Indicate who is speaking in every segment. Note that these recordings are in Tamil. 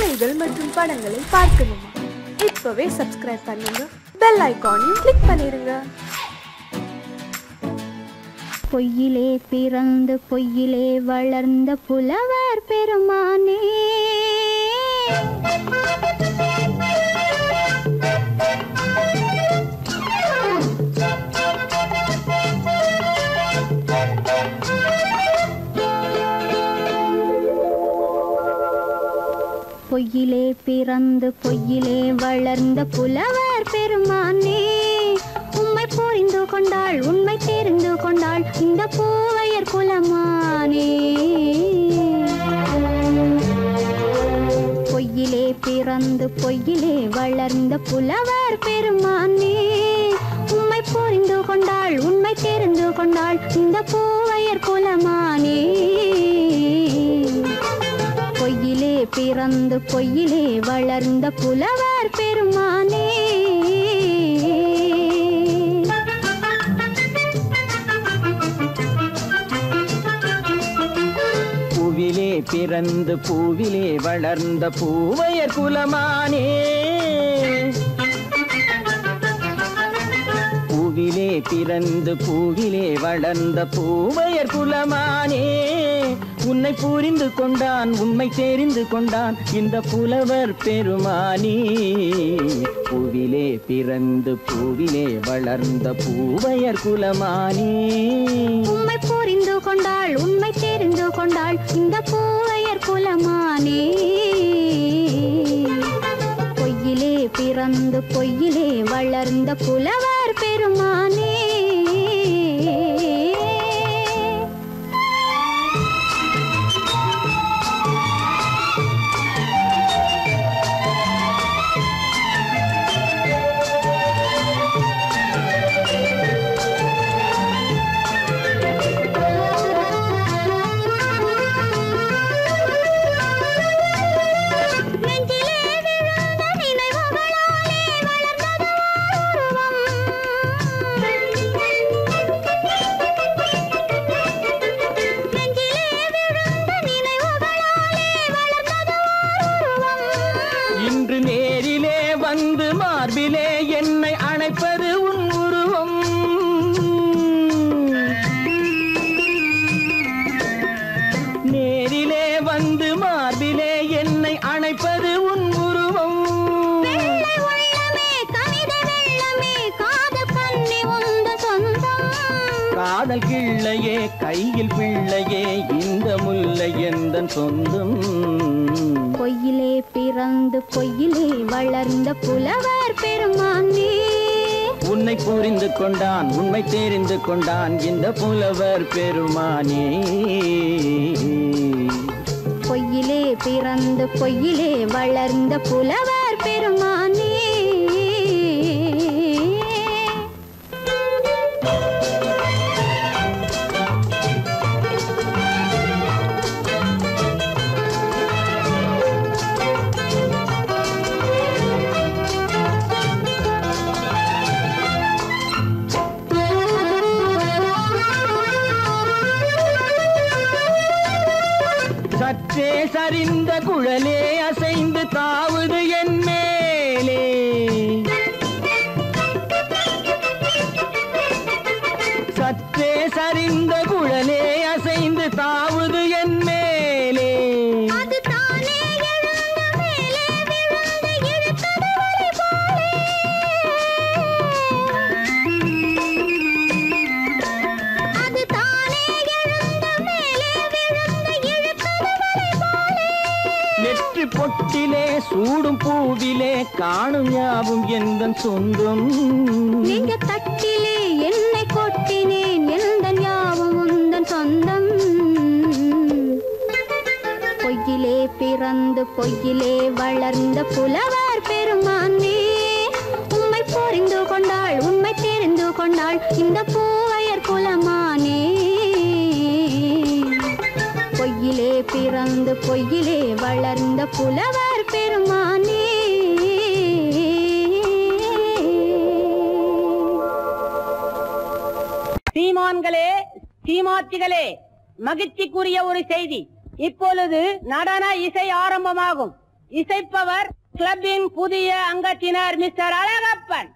Speaker 1: செய்திகள் மற்றும் படங்களை பார்க்கணுமா இப்பவே சப்ஸ்கிரைப் பண்ணுங்க பெல் ஐகானையும் கிளிக் பண்ணிருங்க
Speaker 2: பொய்யிலே பிறந்து பொய்யிலே வளர்ந்த புலவர் பெருமானே பொய்யிலே பிறந்து பொய்யிலே வளர்ந்த புலவர் பெருமானே உம்மை புரிந்து கொண்டாள் உண்மை தெரிந்து கொண்டாள் இந்த பூவையர் குலமானே பொய்யிலே பிறந்து பொய்யிலே வளர்ந்த புலவர் பெருமானே உம்மை புரிந்து கொண்டாள் உண்மை தெரிந்து கொண்டாள் இந்த பூவையர் குலமானே பொய்யிலே பிறந்து பொய்யிலே வளர்ந்த புலவர் பெருமானே
Speaker 3: பூவிலே பிறந்து பூவிலே வளர்ந்த பூவையர் குலமானே பூவிலே பிறந்து பூவிலே வளர்ந்த பூவையர் குலமானே உன்னை புரிந்து கொண்டான் உண்மை தெரிந்து கொண்டான் இந்த புலவர் பெருமானே பூவிலே பிறந்து பூவிலே வளர்ந்த பூவையர் குலமானே
Speaker 2: உம்மை புரிந்து கொண்டாள் உண்மை தெரிந்து கொண்டாள் இந்த பூவையர் குலமானே பொய்யிலே பிறந்து பொய்யிலே வளர்ந்த புலவர் பெருமானே நெஞ்சிலே விழுந்த நினைவுகளாலே வளர்ந்தது உருவம். நெஞ்சிலே விழுந்த நினைவுகளாலே வளர்ந்தது உருவம்.
Speaker 3: இன்று நேரிலே வந்து மார்பிலே என்னை அணைப்பது உன் உருவம் நேரிலே வந்து மார்பிலே என்னை அணைப்பது உன் உருவம்
Speaker 2: வெள்ளை உள்ளமே கவிதை வெள்ளமே காதல் கண்ணி உந்த சொந்தம்
Speaker 3: காதல் கிள்ளையே கையில் பிள்ளையே இந்த முல்லை எந்த சொந்தம்
Speaker 2: பொய்யிலே பிறந்து பொய்யிலே வளர்ந்த புலவர் பெருமானே
Speaker 3: உன்னை புரிந்து கொண்டான் உண்மை தெரிந்து கொண்டான் இந்த புலவர் பெருமானே
Speaker 2: பொய்யிலே பிறந்து பொய்யிலே வளர்ந்த புலவர் பெருமானே
Speaker 3: சற்றே சரிந்த குழலே அசைந்து தாவுது என் மேலே சற்றே சரிந்த குழலே அசைந்து தாவுது என் மேலே
Speaker 2: அது தானே எழுந்த மேலே விழுந்து இழுத்தது வழி போலே அது தானே எழுந்த மேலே விழுந்து இழுத்தது வழி போலே
Speaker 3: நெற்றி பொட்டிலே சூடும் பூவிலே காணும் யாவும் எந்த சொந்தம்
Speaker 2: நீங்க தட்டிலே என்னை கொட்டினேன் எந்த யாவும் உந்தன் சொந்தம் பொய்யிலே பிறந்து பொய்யிலே வளர்ந்த புலவர் பெருமானே உம்மை புரிந்து கொண்டாள் உண்மை தெரிந்து கொண்டாள் இந்த பூவையர் குலமானே பொய்யிலே பிறந்து பொய்யிலே வளர்ந்த புலவர் பெருமானே
Speaker 4: சீமான்களே சீமாத்திகளே மகிழ்ச்சிக்குரிய ஒரு செய்தி இப்பொழுது நடன இசை ஆரம்பமாகும் இசைப்பவர் கிளப்பின் புதிய அங்கத்தினர் மிஸ்டர் அழகப்பன்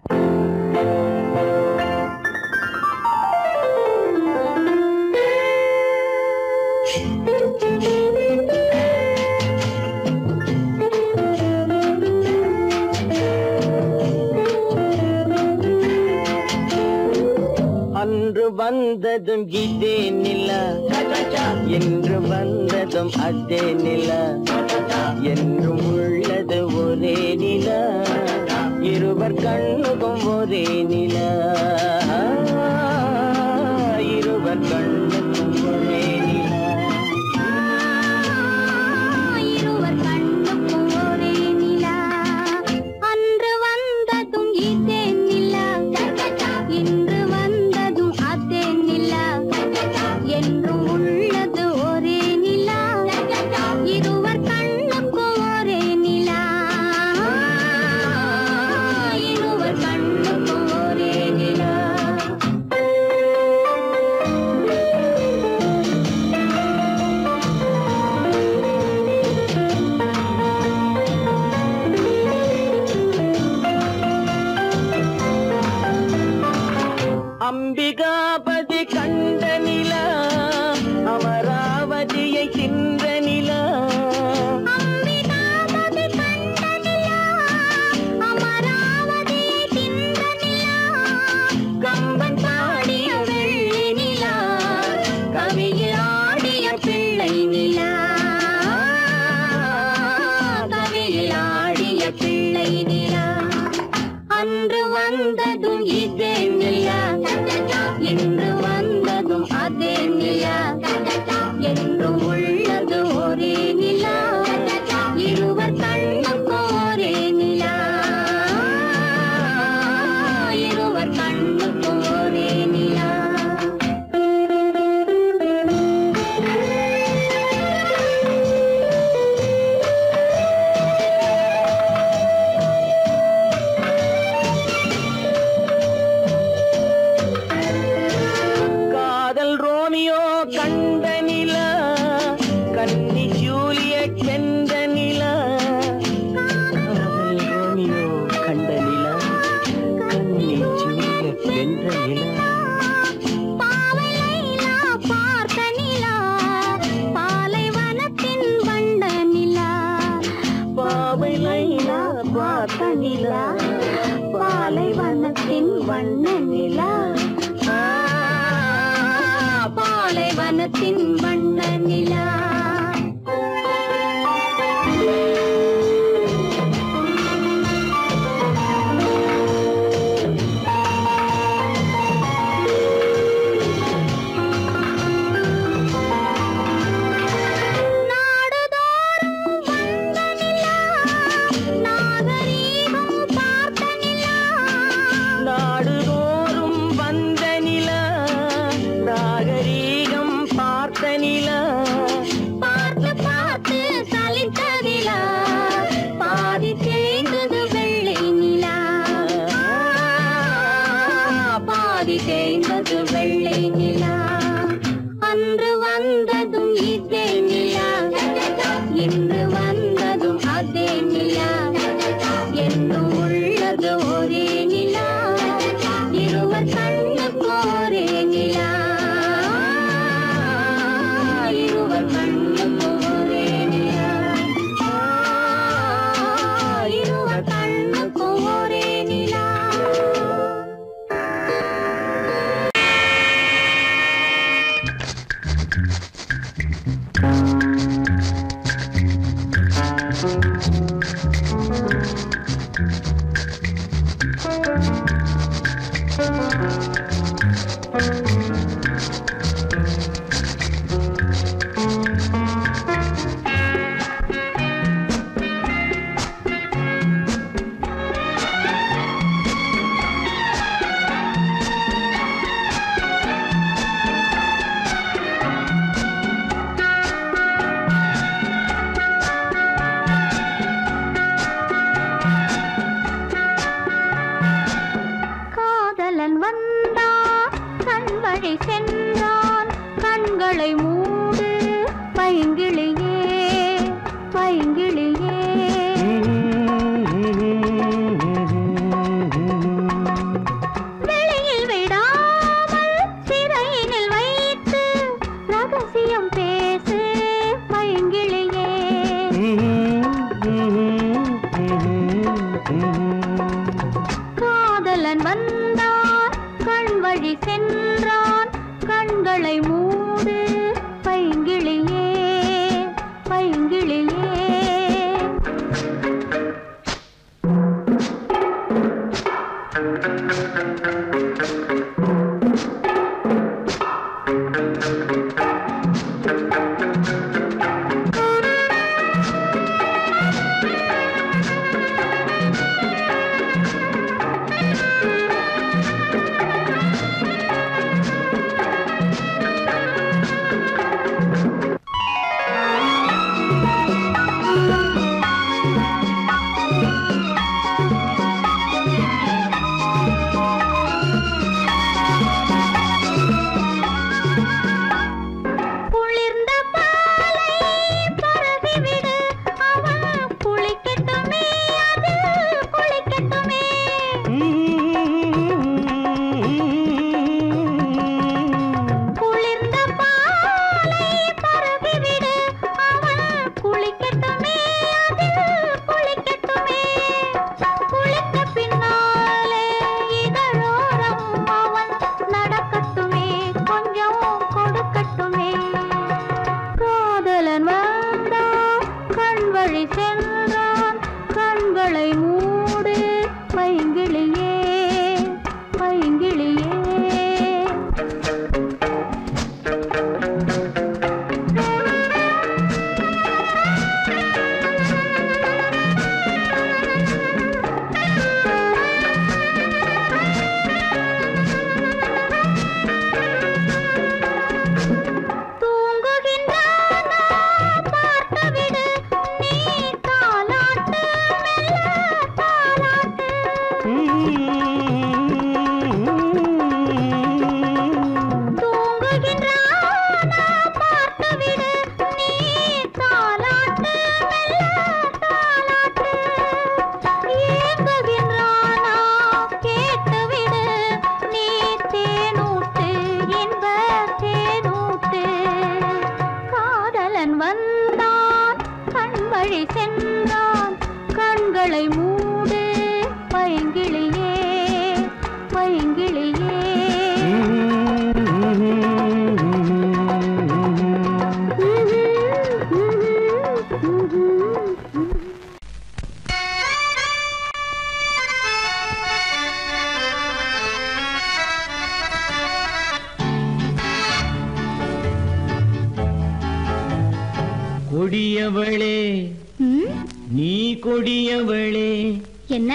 Speaker 3: அன்று வந்ததும் இதே நிலா என்று வந்ததும் அதே நிலா என்றும் உள்ளது ஒரே நிலா இருவர் கண்ணுக்கும் ஒரே நிலா இருவர் கண்ணுக்கும் ஒரே நிலா
Speaker 2: இருவர் கண்ணுக்கும் ஒரே நிலா அன்று வந்ததும் இதே நிலா இன்று வந்ததும் அதே நிலா என்றும் உள்ளது ஒரே நிலா இருவர் கண்ணுக்கும் ஒரே நிலா இருவர் கண்ணுக்கும் ஒரே நிலா
Speaker 3: அம்பிகாபதி கண்ட நிலா அமராவதியை தின்ற நிலா
Speaker 2: அம்பிகாபதி கண்ட நிலா அமராவதியை தின்ற நிலா கம்பன் பாடிய வெள்ளி நிலா கவியில் ஆடிய பிள்ளை நிலா கவியில் ஆடிய பிள்ளை நிலா அன்று வந்ததும் இதே நிலா இன்று வந்ததும் அதே நிலா என்றும் உள்ளது ஒரே நிலா இருவர் கண்ணுக்கும் ஒரே நிலா இருவர் கண்ணுக்கும் ஒரே நிலா
Speaker 3: காதல் ரோமியோ கண்ட நிலா கன்னி ஜூலியட் வென்ற நிலா காதல் ரோமியோ கண்ட நிலா கன்னி ஜூலியட் வென்ற நிலா
Speaker 2: பாவை லைலா பார்த்த நிலா பாலைவனத்தின் வண்ட நிலா
Speaker 3: பாவை லைலா பார்த்த நிலா
Speaker 2: பாலைவனத்தின் வண்ண நிலா ஆ, பாலைவனத்தின் வண்ண நிலா நாடுதோறும் வந்த நிலா நாகரீகம் பார்த்த நிலா
Speaker 3: நாடுதோறும் வந்த நிலா நாகரீகம் பார்த்த நிலா
Speaker 2: பார்த்து பார்த்து சலித்ததிலா பாதி தேய்ந்தது வெள்ளை நிலா பாதி தேய்ந்தது வெள்ளை நிலா அன்று வந்ததும் இதே நிலா இன்று வந்ததும் அதே நிலா என்றும் உள்ளது ஒரே நிலா இருவர் கண்ணுக்கு ஒரே நிலா இருவர் கண்ணுக்கு ஒரே நிலா இருவர் கண்ணுக்கு ஒரே நிலா கண்களை மூடு பைங்கிளியே பைங்கிளியே
Speaker 3: கொடியவளே
Speaker 2: ம்,
Speaker 3: நீ கொடியவளே
Speaker 2: என்ன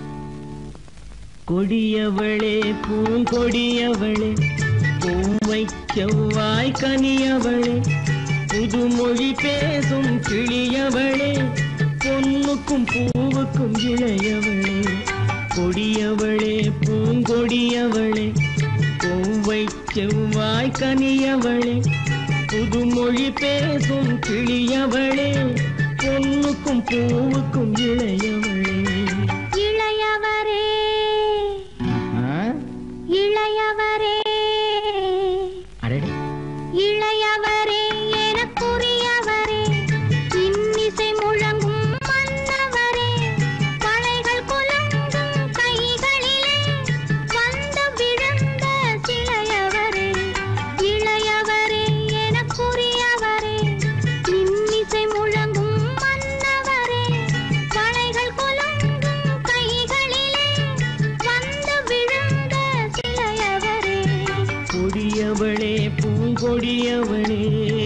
Speaker 3: கொடியவளே பூங்கொடியவளே பூவை செவ்வாய் கனியவளே புதுமொழி பேசும் கிளியவளே பொன்னுக்கும் பூவுக்கும் இளையவளே கொடியவளே பூங்கொடியவளே பூவை செவ்வாய் கனியவளே புதுமொழி பேசும் கிளியவளே பொன்னுக்கும் பூவுக்கும் இளையவளே
Speaker 2: இளையவரே
Speaker 3: ஆ?
Speaker 2: இளையவரே
Speaker 3: அடடே
Speaker 2: இளையவரே எனக்குரியவரே இன்னிசை முழங்கும் மன்னவரே வளைகள் குலங்கும் கைகளிலே வந்து விழுந்த சிலையவரே இளையவரே எனக்குரியவரே இன்னிசை முழங்கும் மன்னவரே வளைகள் குலங்கும் கைகளிலே வந்து விழுந்த சிலையவரே
Speaker 3: கொடியவளே பூங்கொடியவளே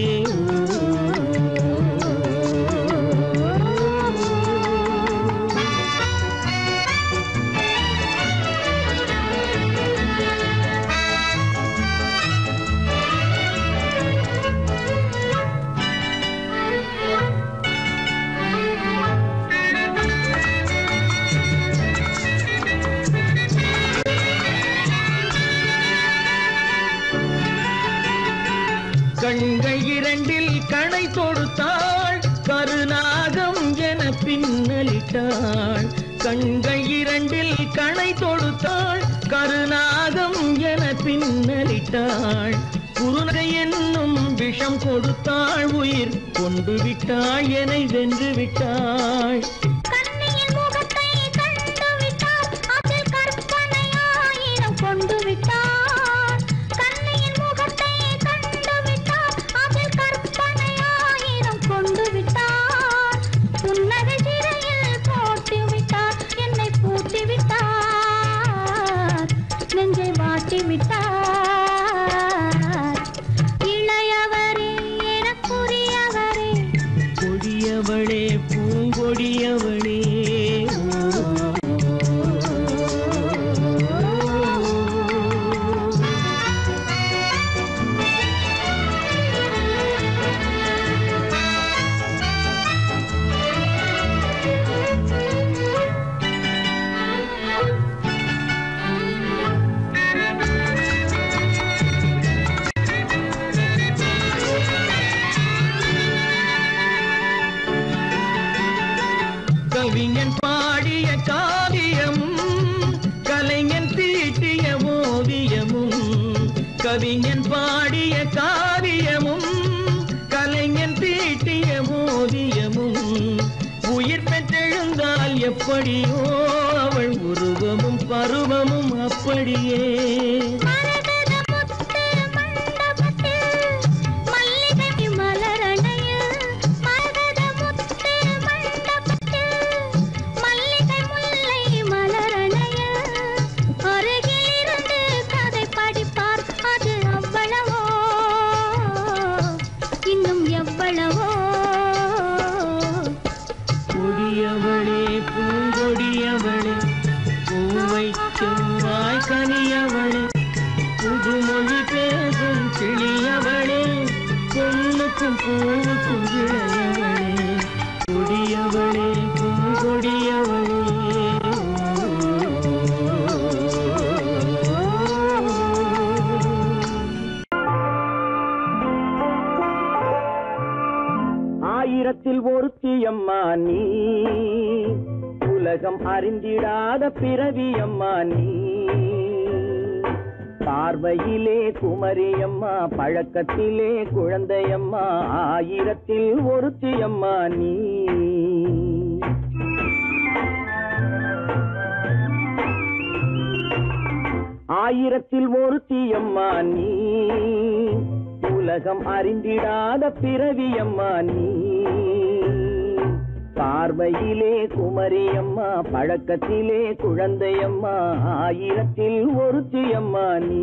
Speaker 3: கண்கள் இரண்டில் கணை தொடுத்தாள் கருநாகம் என பின்னலிட்டாள் கண்கள் இரண்டில் கணை தொடுத்தாள் கருநாகம் என பின்னலிட்டாள் குருநகை என்னும் விஷம் கொடுத்தாள் உயிர் கொண்டு விட்டாள் என்னை வென்று விட்டாள்
Speaker 2: கண்ணியின் முகத்தை கண்டு விட்டார் அதில் கற்பனை ஆயிரம் கொண்டு விட்டார் கண்ணியின் முகத்தை கண்டு விட்டார் அதில் கற்பனை ஆயிரம் கொண்டு விட்டார் புன்னகை சிறையில் போட்டு விட்டார் என்னை பூட்டி விட்டார் நெஞ்சை வாட்டி விட்டார் இளையவரே எனக்குரியவரே
Speaker 3: கொடியவளே பூங்கொடியவளே கவிஞன் பாடிய காவியமும் கலைஞன் தீட்டிய ஓவியமும் கவிஞன் பாடிய காவியமும் கலைஞன் தீட்டிய ஓவியமும் உயிர் பெற்றெழுந்தால் எப்படியோ அவள் உருவமும் பருவமும் அப்படியே
Speaker 2: மரகத முத்து மண்டபத்தில் மல்லிகை மலரணையில் மரகத முத்து மண்டபத்தில் மல்லிகை முல்லை மலரணையில் அருகில் இருந்து கதை படிப்பார் அது அவ்வளவோ இன்னும் எவ்வளவோ
Speaker 3: கொடியவளே பூங்கொடியவளே பூவை செவ்வாய் கனியவளே புதுமொழி பேசும் கிளியவளே பொண்ணுக்கும் பூவுக்கும் இளையவளே கொடியவளே பூங்கொடியவளே ஆயிரத்தில் ஒருத்தியம்மா நீ உலகம் அறிந்திடாத பிறவியம்மா நீ பார்வையிலே குமரியம்மா பழக்கத்திலே குழந்தையம்மா ஆயிரத்தில் ஒருத்தியம்மா நீ ஆயிரத்தில் ஒருத்தியம்மா நீ உலகம் அறிந்திடாத பிறவியம்மா நீ பார்வையிலே குமரியம்மா பழக்கத்திலே குழந்தையம்மா ஆயிரத்தில் ஒருத்தியம்மா நீ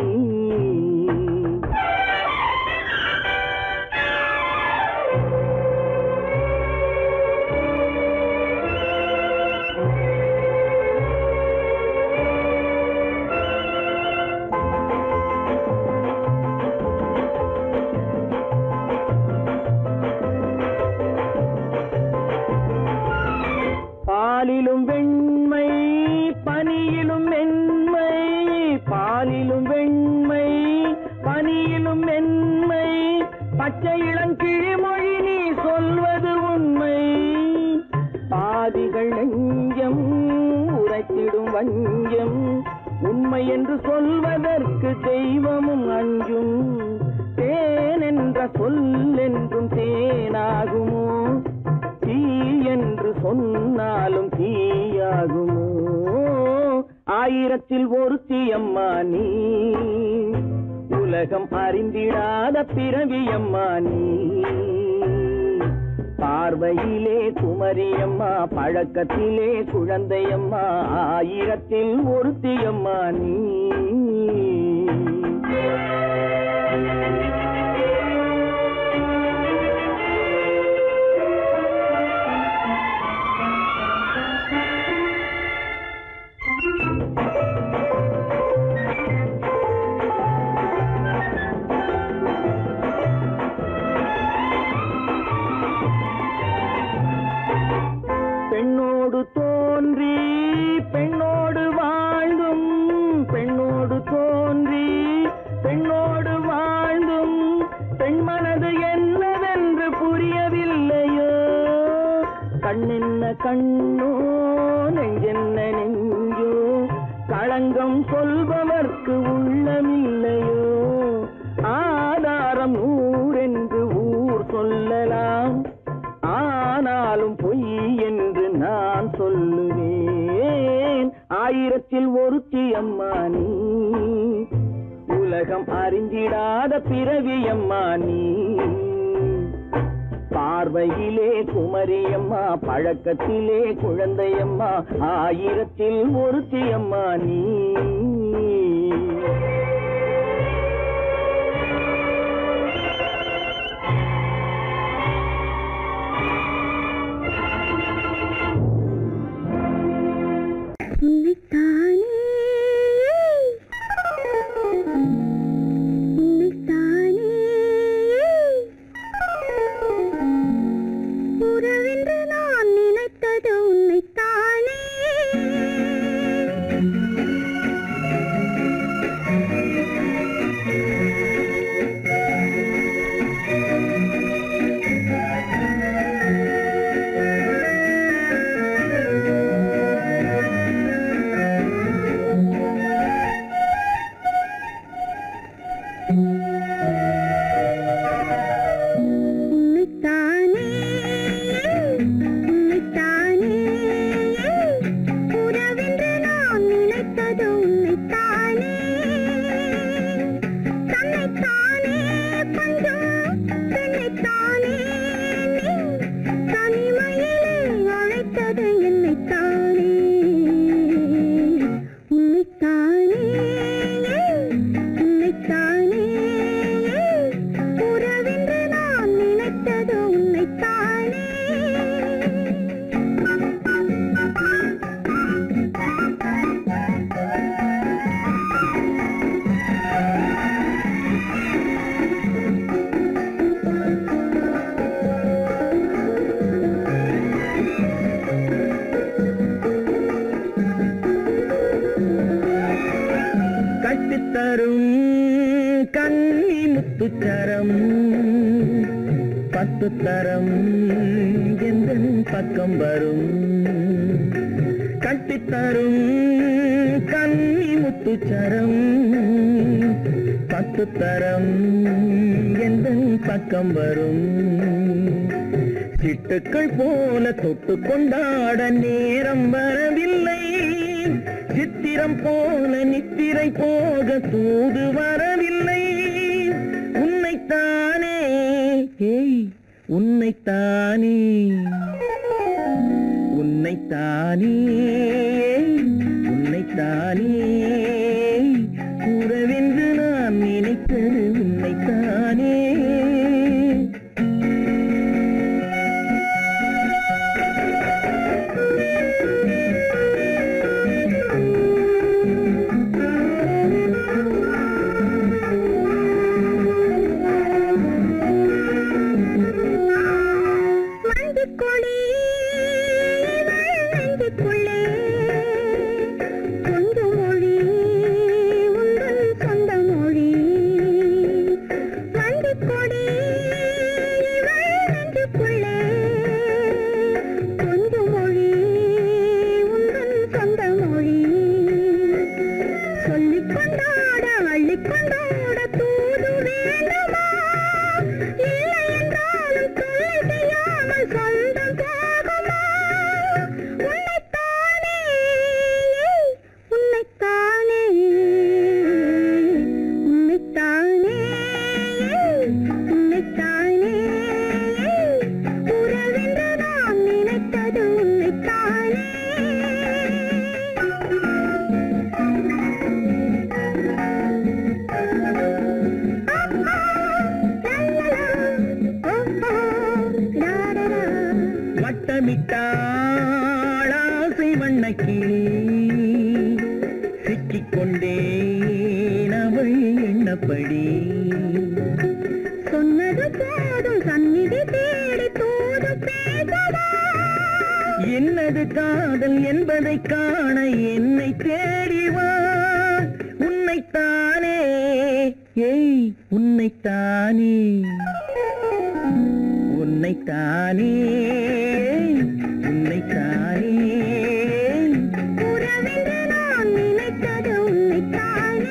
Speaker 3: பாலிலும் வெண்மை பனியிலும் மென்மை பாலிலும் வெண்மை பனியிலும் மென்மை பச்சை இளங்கிழிமொழி நீ சொல்வது உண்மை பாதிகள் நெஞ்சம் உரைத்திடும் வஞ்சம் உண்மை என்று சொல்வதற்கு தெய்வமும் அஞ்சும் தேன் என்ற சொல் என்றும் தேனாகுமோ தீ என்று சொன்னாலும் தீயாகுமோ ஆயிரத்தில் ஒருத்தி அம்மா நீ உலகம் அறிந்திடாத பிறவி அம்மா நீ பார்வையிலே குமரியம்மா பழக்கத்திலே குழந்தையம்மா ஆயிரத்தில் ஒருத்தி அம்மா நீ பெண்ணோடு தோன்றி பெண்ணோடு வாழ்ந்தும் பெண்ணோடு தோன்றி பெண்ணோடு வாழ்ந்தும் பெண் மனது என்னவென்று புரியவில்லையோ கண்ணென்ன கண்ணோ நெஞ்சென்ன நெஞ்சோ களங்கம் சொல்பவர்க்கு உள்ளமில்லையோ ஆதாரம் ஊரென்று ஊர் சொல்லலாம் ஆனாலும் பொய் என்று நான் சொல்லுவேன் ஆயிரத்தில் ஒருத்தி அம்மா நீ உலகம் அறிந்திடாத பிறவி அம்மா நீ பார்வையிலே குமரியம்மா பழக்கத்திலே குழந்தையம்மா ஆயிரத்தில் ஒருத்தி அம்மா நீ
Speaker 2: உன்னைத்தானே உன்னைத்தானே உறவென்று நான் நினைத்தது உன்னைத்தானே உன்னைத்தானே உன்னைத்தானே உறவென்று நான் நினைத்தது உன்னைத்தானே தன்னைத்தானே பஞ்சம் பெண்ணைத்தானே நீ தனிமையிலே அழைத்தது என்னைத்தானே உன்னைத்தானே உன்னைத்தானே உறவென்று நான் நினைத்தது உன்னைத்தானே
Speaker 3: கட்டித்தரும் கண்ணி முத்துச்சரம் பத்து தரம் எந்த பக்கம் வரும் கட்டித்தரும் கண்ணி முத்துச்சரம் பத்து தரம் எந்த பக்கம் வரும் சிட்டுக்கள் போல தொட்டு கொண்டாட நேரம் வரவில்லை சித்திர
Speaker 5: ஈரம் போல நித்திரை போக தூது வரவில்லை உன்னைத்தானே ஏய் உன்னைத்தானே உன்னைத்தானே உன்னைத்தானே கூறவென்று நான் நினைத்தது உன்னைத்தானே
Speaker 2: மஞ்சக்கொடி இவள் நெஞ்சுக்குள்ளே கொஞ்சம் மொழி உங்கள் சொந்த மொழி மஞ்சக்கொடி இவள் நெஞ்சுக்குள்ளே கொஞ்சம் மொழி உங்கள் சொந்த மொழி சொல்லிக் கொண்டாட அள்ளிக் கொண்டாட தூது வேண்டுமா இல்லை என்றாலும் தொல்லை செய்யாமல் சொந்தம் போகுமா உன்னைத்தானே உன்னைத்தானே உன்னைத்தானே உன்னைத்தானே உறவென்று நான் நினைத்தது உன்னைத்தானே
Speaker 5: வட்டமிட்டாள் ஆசை வண்ணக்கிளி சிக்கிக்கொண்டேன் அவள் எண்ணப்படி
Speaker 2: சொன்னது போதும் சந்நிதி தேடி தூது பேசவா
Speaker 5: என்னது காதல் என்பதை காண என்னை தேடி வா உன்னைத்தானே ஏய் உன்னைத்தானே உன்னைத்தானே உன்னைத்தானே
Speaker 2: உறவென்று நான் நினைத்தது உன்னைத்தானே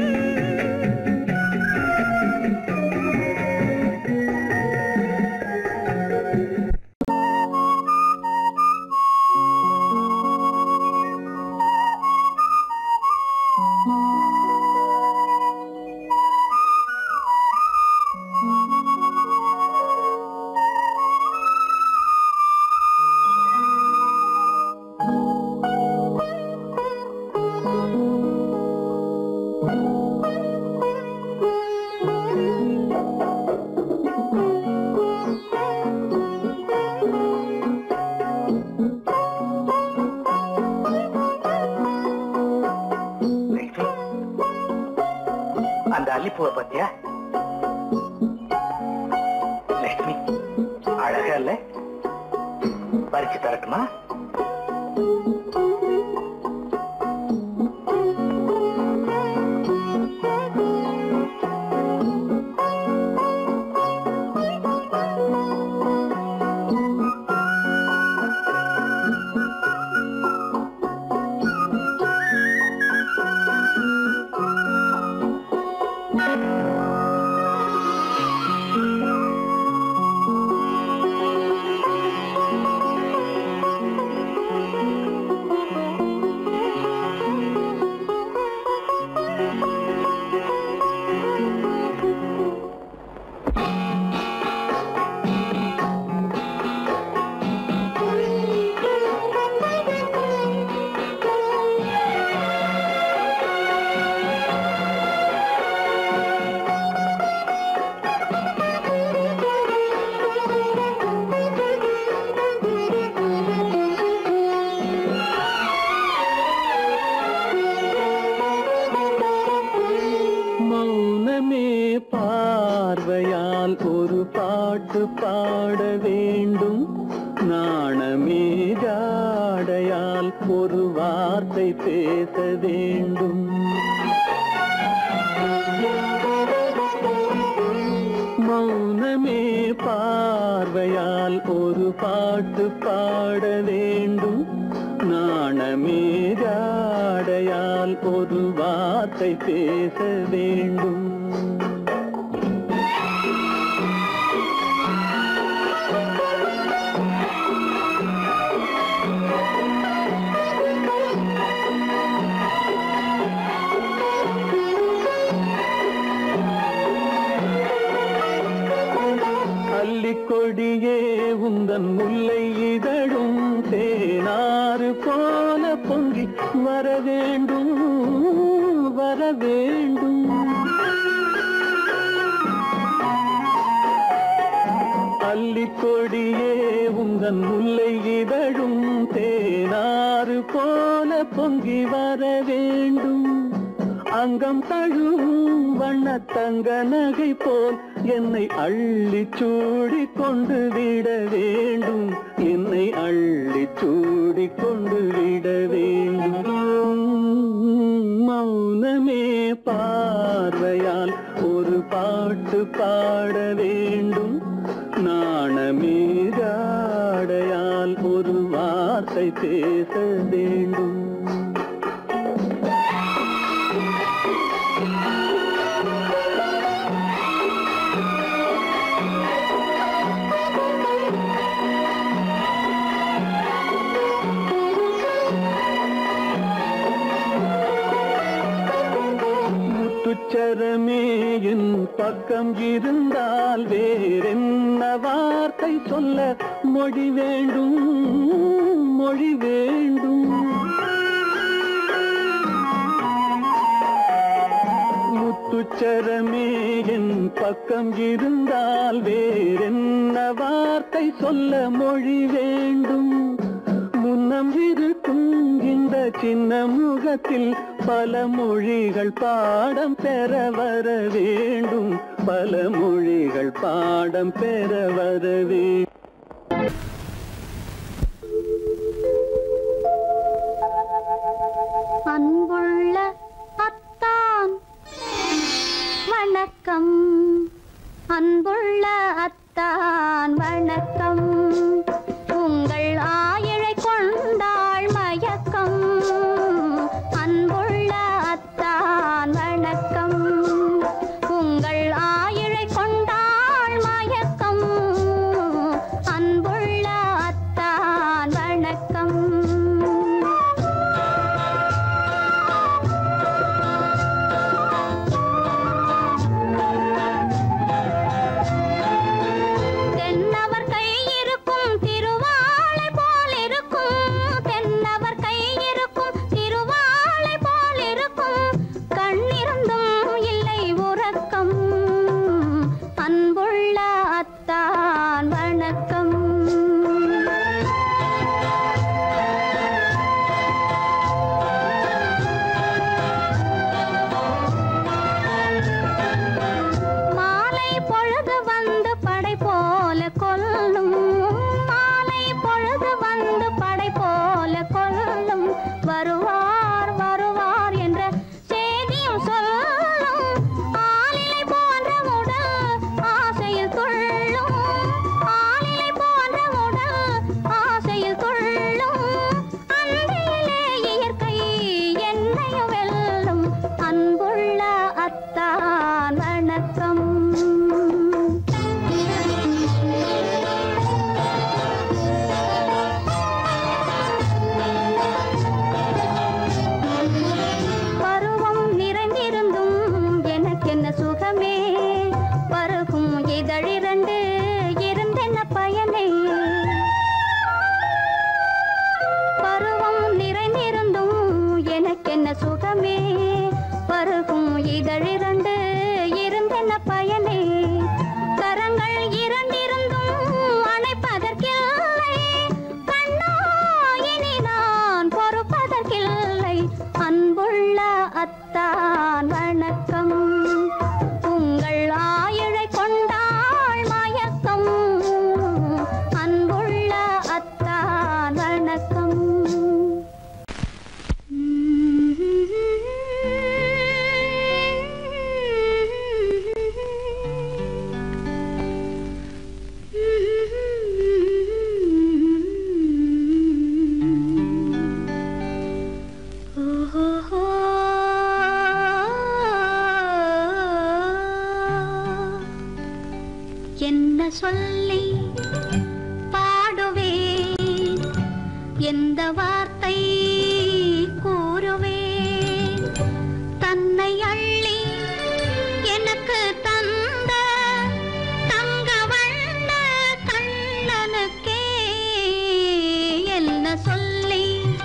Speaker 5: அந்த அல்லிப்பூவை பத்தியா லட்சுமி அழகா இல்ல பறிச்சு தரட்டுமா
Speaker 3: மௌனமே பார்வையால் ஒரு பாட்டு பாட வேண்டும் நாணமே ஜாடையால் ஒரு வார்த்தை பேச வேண்டும் மௌனமே பார்வையால் ஒரு பாட்டு பாட வேண்டும் நாணமே ஜாடையால் ஒரு வார்த்தை பேச வேண்டும்
Speaker 5: தேனாறு போல பொங்கி வர வேண்டும் வர வேண்டும் அல்லிக் கொடியே உந்தன் முல்லை இதழும் தேனாறு போல பொங்கி வர வேண்டும் அங்கம் தழுவும் வண்ணத்தங்க நகை போல் என்னை அள்ளி சூடி கொண்டு விட வேண்டும் என்னை அள்ளி சூடி கொண்டு விட வேண்டும் மௌனமே பார்வையால் ஒரு பாட்டு பாட வேண்டும் நாணமே ஜாடையால் ஒரு வார்த்தை பேச வேண்டும் முத்துச்சரமே என் பக்கம் இருந்தால் வேறென்ன வார்த்தை சொல்ல மொழி வேண்டும் மொழி வேண்டும் முத்துச்சரமே என் பக்கம் இருந்தால் வேறென்ன வார்த்தை சொல்ல மொழி வேண்டும் முன்னம் இருக்கும் இந்த சின்ன முகத்தில் பல மொழிகள் பாடம் பெற வர வேண்டும் பல மொழிகள் பாடம் பெற வர வேண்டும்
Speaker 2: அன்புள்ள அத்தான் வணக்கம் அன்புள்ள அத்தான் வணக்கம் உங்கள் ஆயிழை கொண்டாள் மயக்கம் அன்புள்ள அத்தான் வணக்கம் உங்கள் ஆயிழை கொண்டாள் மயக்கம் அன்புள்ள அத்தான் வணக்கம் தென்னவர் கை இருக்கும் திருவாளை போல் இருக்கும் தென்னவர் கை இருக்கும் திருவாளை போல் இருக்கும் கண்ணிருந்தும் இல்லை உறக்கம் அன்புள்ள அத்தான் வணக்கம் மாலை பொழுது வந்து படை போல கொல்லும் மாலை பொழுது வந்து படை போல கொல்லும் வருவார் வருவார் என்ற செய்தியும் சொல்லும் ஆளிலை போன்ற உடல் ஆசையில் துள்ளும் ஆளிலை போன்ற உடல் ஆசையில் துள்ளும் அன்றையிலே இயற்கை என்னையும் வெல்லும் அன்புள்ள அத்தான் வணக்கம் பருவம் நிறைந்திருந்தும் எனக்கென்ன சுகமே பருகும் இதழிரண்டு இருந்தென்ன பயனே பருவம் நிறைந்திருந்தும் எனக்கென்ன சுகமே பருகும் இதழிரண்டு இருந்தென்ன பயனே கரங்கள் இரண்டிருந்தும் அணைப்பதற்கில்லை கண்ணா இனி நான் பொறுப்பதற்கில்லை அன்புள்ள அத்தான் வணக்கம் உங்கள் ஆயுளை கொண்டாள் மயக்கம் அன்புள்ள அத்தான் வணக்கம் என்ன சொல்லி பாடுவேன் எந்த வார்த்தை கூறுவேன் தன்னை அள்ளி எனக்கு தந்த தங்க வண்ண கண்ணனுக்கே என்ன சொல்லி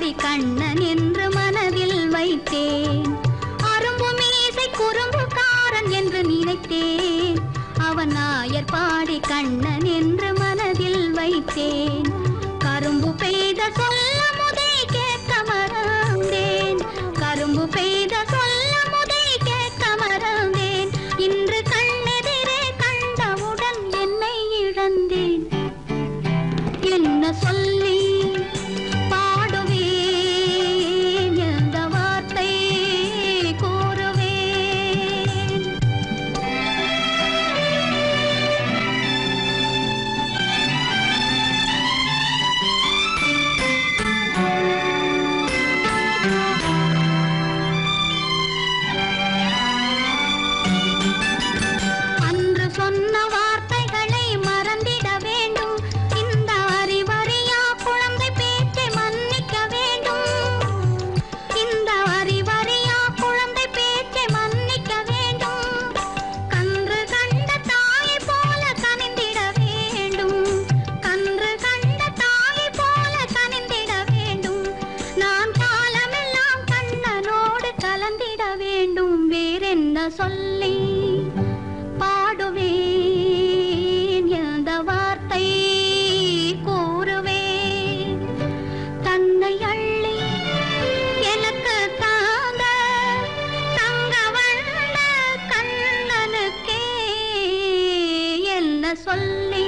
Speaker 2: பாடி கண்ணன் என்று மனதில் வைத்தேன் அரும்பு மீசை குறும்புக்காரன் என்று நினைத்தேன் அவன் நாயர் பாடி கண்ணன் என்று மனதில் வைத்தேன் கரும்பு பெய்த சொல்ல முதை கேட்க மறந்தேன் கரும்பு பெய்த சொல்ல முதை கேட்க மறந்தேன் இன்று கண்ணெதிரே கண்டவுடன் என்னை இழந்தேன் என்ன சொல்லி பாடுவேன் எந்த வார்த்தை கூறுவேன் அன்று சொன்ன வார்த்தைகளை மறந்திட வேண்டும் இந்த அறிவறியா குழந்தை பேச்சை மன்னிக்க வேண்டும் இந்த அறிவறியா குழந்தை பேச்சை மன்னிக்க வேண்டும் கன்று கண்ட தாயை போல கனிந்திட வேண்டும் கன்று கண்ட தாயை போல கனிந்திட வேண்டும் நான் காலமெல்லாம் கண்ணனோடு கலந்திட வேண்டும் வேறென்ன சொல்லி பாடுவேன் எந்த வார்த்தை கூறுவேன் தன்னை அள்ளி எனக்கு தாந்த தங்க வண்ண கண்ணனுக்கே என்ன சொல்லி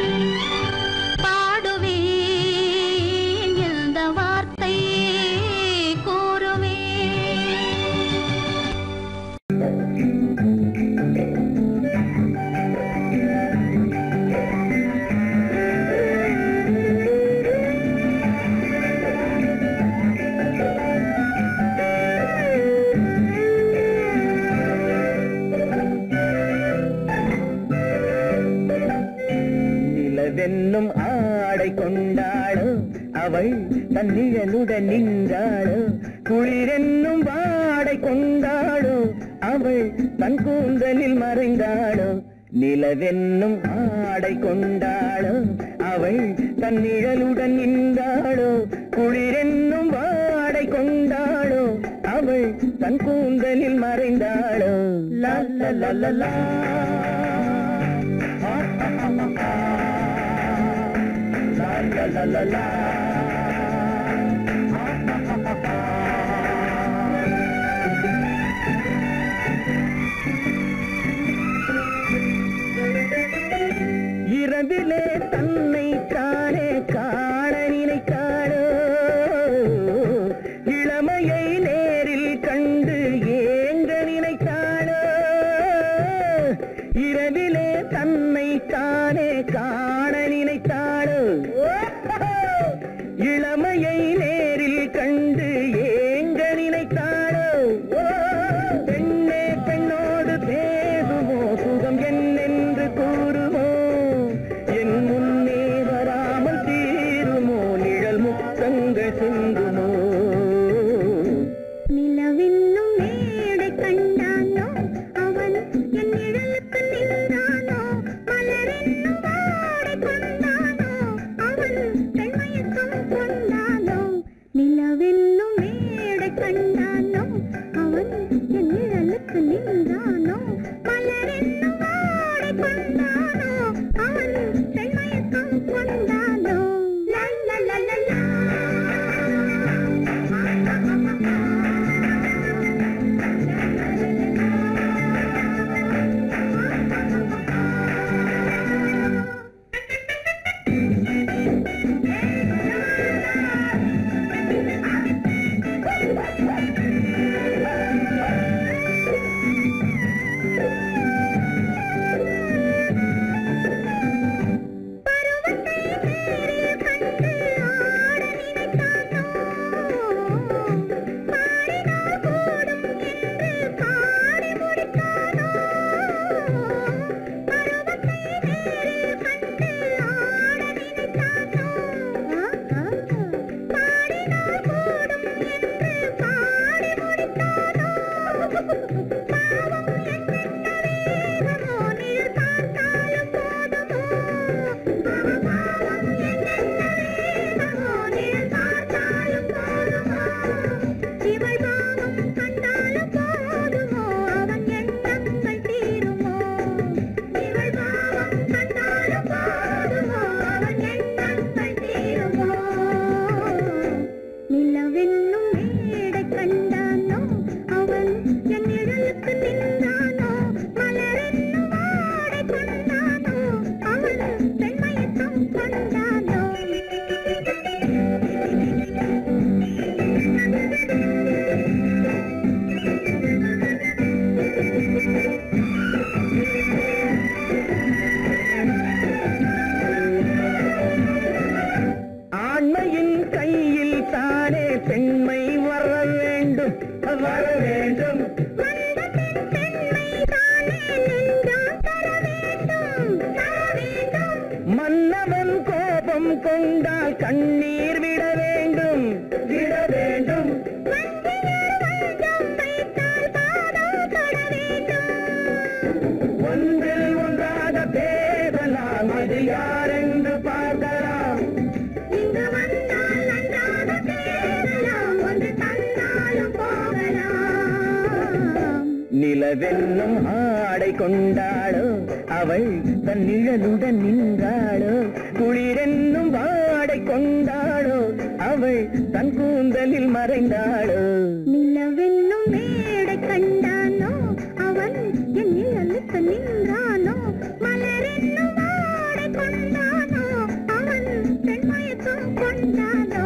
Speaker 2: பாடுவேன் எந்த வார்த்தை கூறுவேன்
Speaker 5: நிலவென்னும் ஆடை கொண்டாளோ அவள் தன் நிழலுடன் நின்றாளோ குளிரென்னும் வாடை கொண்டாளோ அவள் தன் கூந்தலில் மறைந்தாளோ நிலவென்னும் ஆடை கொண்டாளோ அவள் தன் நிழலுடன் நின்றாளோ குளிரென்னும் வாடை கொண்டாளோ அவள் தன் கூந்தலில் மறைந்தாளோ லா லா லா லா லா La la la la இரவிலே தன்னை காணே காண நினைத்தாளோ இளமையை நேரில் கண்டு ஏங்க நினைத்தாளோ இரவிலே தன்னை காணே காண நினைத்தாளோ இளமையை நேரில் கண்டு ஏங்க நினைத்தாளோ பெண்ணே பெண்ணோடு பேசுமோ சுகம் என்னென்று கூறுமோ என் முன்னே வராமல் தீருமோ நிழல் முத்தங்கள் சிந்துமோ
Speaker 2: நிலவென்னும் மேடை கண்டானோ அவன் என் நிழலுக்கு நின்றானோ மலரென்னும் வாடை கொண்டானோ
Speaker 5: கோபம் கொண்டால் கண்ணீர் விட வேண்டும் விட வேண்டும் ஒன்றில் ஒன்றாக பேசலாம் அது யாரென்று பார்க்கலாம்
Speaker 2: இங்கு வந்தால் நன்றாக பேசலாம் ஒன்று தந்தாலும் போகலாம்
Speaker 5: நிலவென்னும் ஆடை கொண்டாளோ அவள் தன் நிழலுடன் நின்றாளோ குளிரென்னும் வாடை கொண்டாளோ அவள் தன் கூந்தலில் மறைந்தாளோ
Speaker 2: நிலவென்னும் மேடை கண்டானோ அவன் என் நிழலுக்கு நின்றானோ மலரென்னும் ஆடை கொண்டானோ அவன் பெண்மயக்கம் கொண்டானோ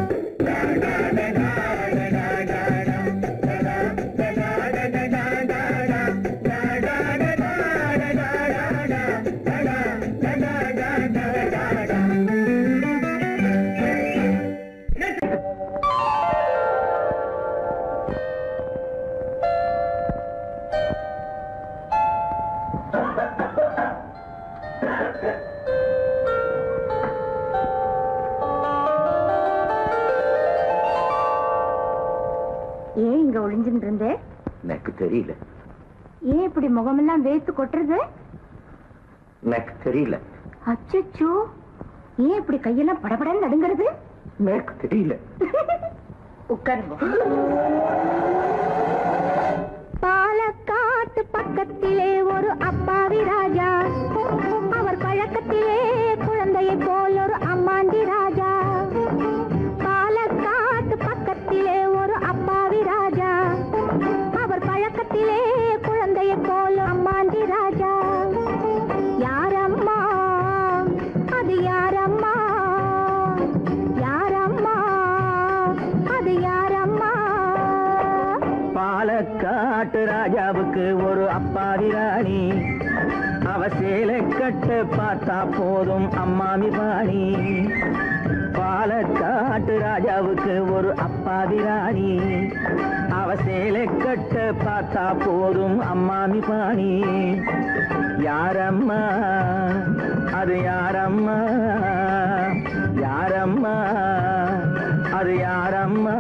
Speaker 6: ஏன் இங்க ஒளிஞ்சுட்டு இருந்தே
Speaker 5: எனக்கு தெரியல
Speaker 6: ஏன் இப்படி முகமெல்லாம் வேத்து கொட்டுறது
Speaker 5: எனக்கு தெரியல
Speaker 6: அச்சச்சோ ஏன் இப்படி கையெல்லாம் படபடன்னு நடுங்கிறது
Speaker 5: எனக்கு தெரியல
Speaker 6: உட்காருங்க
Speaker 2: பாலக்காட்டு பக்கத்திலே ஒரு அப்பாவி ராஜா அவர் பழக்கத்திலே குழந்தையை போல் ஒரு அம்மாண்டி ராஜா பாலக்காட்டு பக்கத்திலே ஒரு அப்பாவி ராஜா அவர் பழக்கத்திலே குழந்தையை போல் அம்மாண்டி ராஜா யாரம்மா அது யாரம்மா யாரம்மா அது யாரம்மா
Speaker 5: பாலக்காட்டு ராஜாவுக்கு ஒரு அப்பாவி ராணி அவ சேலை கட்ட பார்த்தா போதும் அம்மாமி பாணி பாலக்காட்டு ராஜாவுக்கு ஒரு அப்பாவி ராணி அவ சேலை கட்ட பார்த்தா போதும் அம்மாமி பாணி யாரம்மா அது யாரம்மா யாரம்மா அது யாரம்மா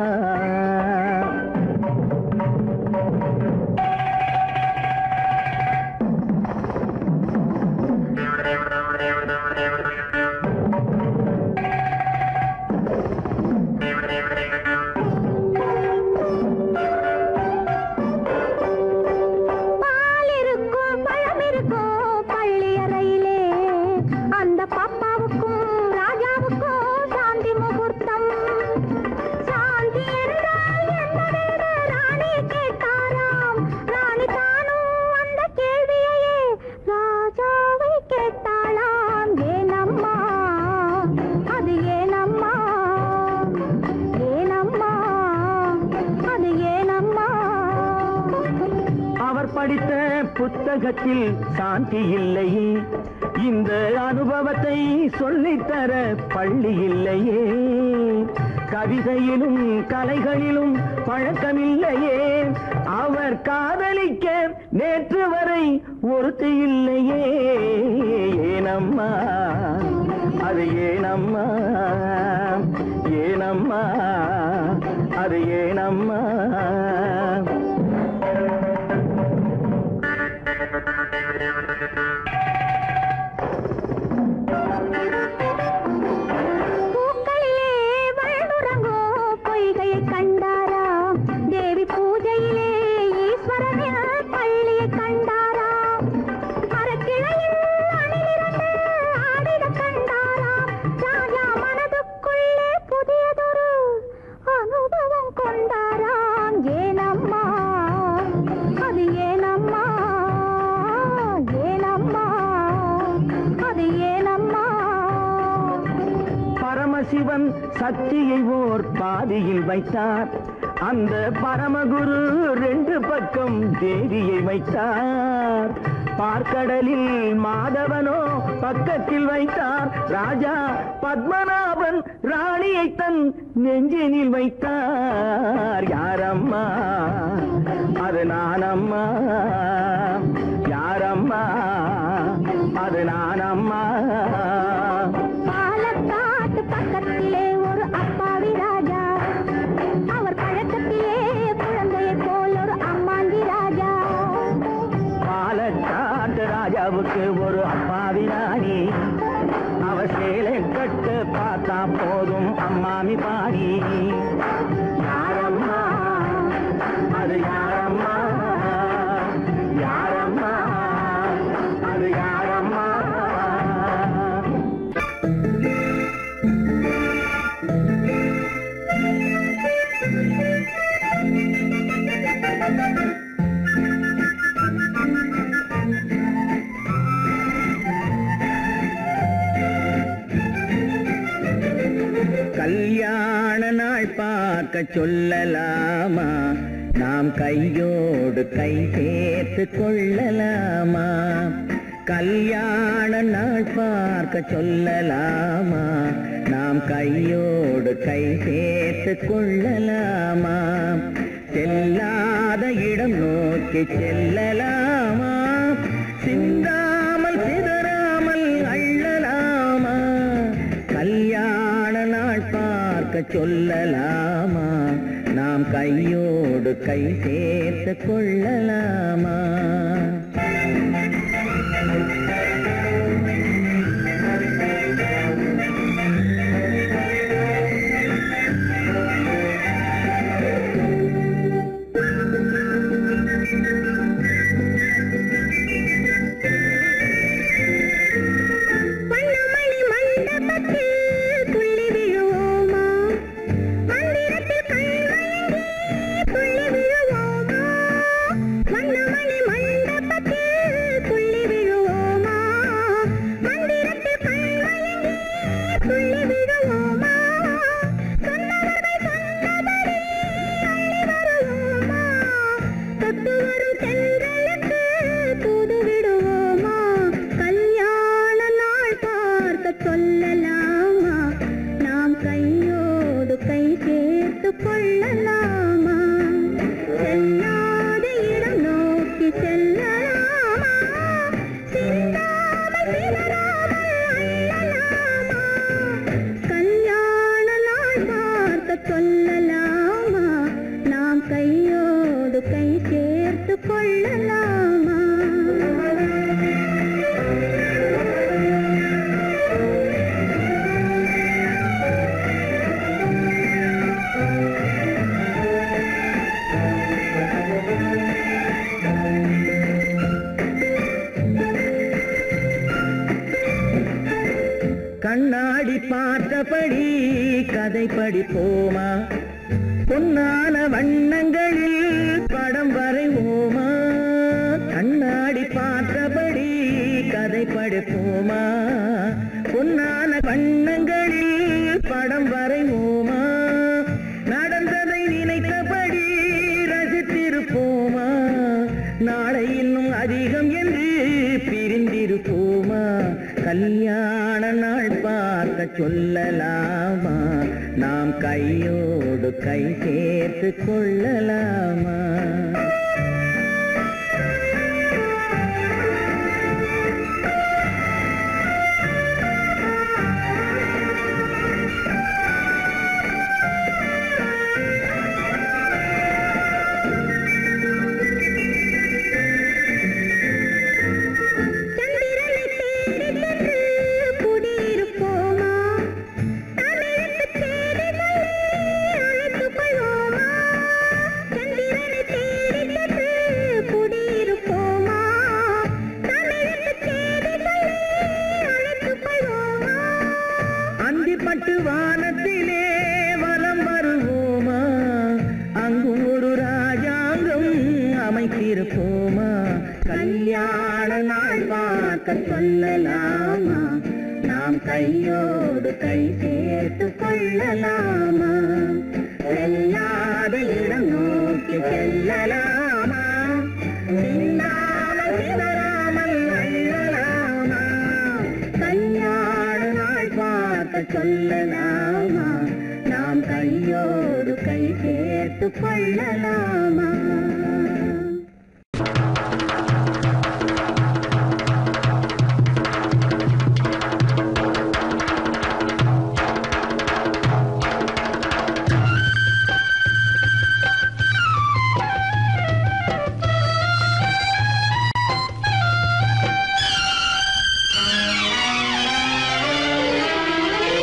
Speaker 2: பால் இருக்கும் பழம் இருக்கும் பள்ளி அறையிலே அந்த பாப்பாவுக்கும் ராஜாவுக்கும் சாந்தி முகூர்த்தம் சாந்தி என்றால் என்னவென்று ராணி கேட்டாராம் ராணி தானும் அந்த கேள்வியையே ராஜாவை கேட்டாளாம் ஏனம்மா அது ஏனம்மா ஏனம்மா அது ஏனம்மா
Speaker 5: அவர் படித்த புத்தகத்தில் சாந்தி இல்லையே இந்த அனுபவத்தை சொல்லித்தர பள்ளி இல்லையே கவிதையிலும் கலைகளிலும் பழக்கமில்லையே அவர் காதலிக்க நேற்று வரை ஒருத்தி இல்லையே ஏனம்மா அது ஏனம்மா ஏனம்மா அது ஏனம்மா
Speaker 2: பூக்களிலே வழுதுறங்கும் பொய்கையை கண்டாரா தேவி பூஜையிலே ஈஸ்வரனின் பள்ளியை கண்டாரா மரக்கிளையில் அணிலிரண்டு ஆடிட கண்டாரா ராஜா மனதுக்குள்ளே புதியதொரு அனுபவம் கொண்டாராம் ஏனம்மா அது ஏனம்மா ஏனம்மா அது ஏனம்மா
Speaker 5: பரமசிவன் சக்தியை ஓர் பாதியில் வைத்தார் அந்த பரமகுரு ரெண்டு பக்கம் தேவியை வைத்தார் பார்க்கடலில் மாதவனோ பக்கத்தில் வைத்தார் ராஜா பத்மநாபன் ராணியை தன் நெஞ்சினில் வைத்தார் யாரம்மா அது நானம்மா யாரம்மா அது நானம்மா
Speaker 2: பாலக்காட்டு
Speaker 5: கட்ட பார்த்தா போதும் அம்மாமி பாடி யாரம்மா அது யாரம்மா யாரம்மா அது யாரம்மா கல்யாண நாள் பார்க்க சொல்லலாமா நாம் கையோடு கை சேர்த்து கொள்ளலாமா கல்யாண நாள் பார்க்க சொல்லலாமா நாம் கையோடு கை சேர்த்து கொள்ளலாமா செல்லாத இடம் நோக்கி செல்லலாமா சிந்தாமல் சிதறாமல் அள்ளலாமா கல்யாண நாள் பார்க்க சொல்லலாமா நாம் கையோடு கை சேர்த்து கொள்ளலாமா
Speaker 2: வண்ணமணி மண்டபத்தில் துள்ளி விழுவோமா மந்திரத்தில் கண்மயங்கி துள்ளி விழுவோமா வண்ணமணி மண்டபத்தில் துள்ளி விழுவோமா மந்திரத்தில் கண்மயங்கி துள்ளி விழுவோமா சொன்னவர்கள் சொன்னபடி அள்ளி வருவோமா தொட்டு வரும் தென்றலுக்கு தூது விடுவோமா கல்யாண நாள் பார்க்க சொல்லலாமா நாம் கையோடு கை சேர்த்து கொள்ளலாமா செல்லாத இடம் நோக்கி செல்லலாமா சிந்தாமல் சிதறாமல் அள்ளலாமா கல்யாண நாள் பார்க்க சொல்லலாமா நாம் கையோடு கை சேர்த்து கொள்ளலாமா
Speaker 5: கண்ணாடி பார்த்தபடி கதை படிப்போமா பொன்னான வண்ணங்களில் படம் வரைவோமா கண்ணாடி பார்த்தபடி கதை படிப்போமா பொன்னான வண்ணங்களில் படம் வரைவோமா நடந்ததை நினைத்தபடி ரசித்திருப்போமா நாளை இன்னும் அதிகம் என்று பிரிந்திருப்போமா கல்யாண நாள் பார்க்க சொல்லலாமா நாம் கையோடு கை சேர்த்து கொள்ளலாமா
Speaker 2: சந்திரனை தேடி சென்று குடியிருப்போமா தமிழுக்கு தேடி சொல்லி அழைத்துக் கொள்வோமா சந்திரனை தேடி சென்று குடியிருப்போமா தமிழுக்கு தேடி சொல்லி அழைத்துக் கொள்வோமா
Speaker 5: அந்திப்பட்டு வானத்திலே வலம் வருவோமா அங்கும் ஒரு ராஜாங்கம் அமைத்திருப்போமா கல்யாண நாள் பார்க்க சொல்லலாமா நாம் கையோடு கை சேர்த்து கொள்ளலாமா செல்லாத இடம் நோக்கி செல்லலாமா சிந்தாமல் சிதறாமல் அள்ளலாமா கல்யாண நாள் பார்க்க சொல்லலாமா நாம் கையோடு கை சேர்த்து கொள்ளலாமா
Speaker 2: ஆ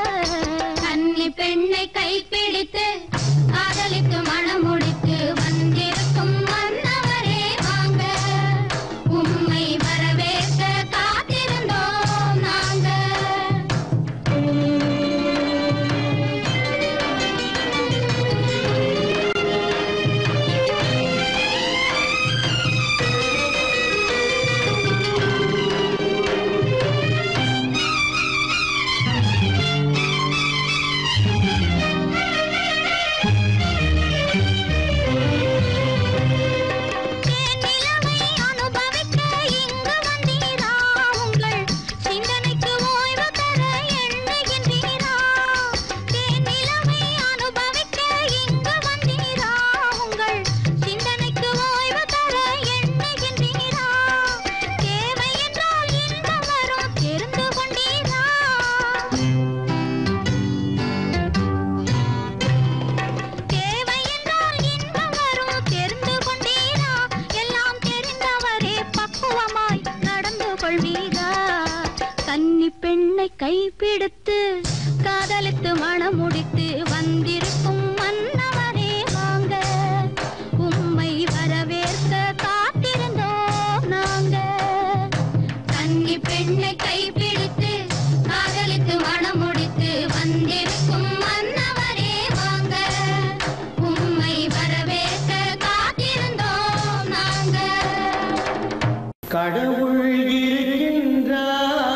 Speaker 2: கன்னி பெண்ணை கைப்பிடித்து காதலித்து மனம் முடித்து வந்திருக்கும் மன்னவரே வாங்க உம்மை வரவேற்க காத்திருந்தோம் நாங்க நிலவை அனுபவிக்க இங்கு வந்தீரா உங்கள் சிந்தனைக்கு ஓய்வு தர எண்ணுகின்றீரா நிலவை அனுபவிக்க இங்கு வந்தீரா உங்கள் சிந்தனைக்கு ஓய்வு தர எண்ணுகின்றீரா தேவை என்றால் இன்பம் வரும் தெரிந்து கொண்டீரா தேவை என்றால் இன்பம் வரும் தெரிந்து கொண்டீரா எல்லாம் தெரிந்தவரே பக்குவமாய் நடந்து கொள்வீரா கன்னி பெண்ணை கைப்பிடித்து காதலித்து மனம் முடித்து வந்திருக்கும் மன்னவரே வாங்க உம்மை வரவேற்க காத்திருந்தோம் நாங்க கன்னி பெண்ணை கைப்பிடித்து காதலித்து மனம் முடித்து வந்திருக்கும் மன்னவரே வாங்க உம்மை வரவேற்க காத்திருந்தோம் நாங்க
Speaker 3: கடவுள் இருக்கின்றார்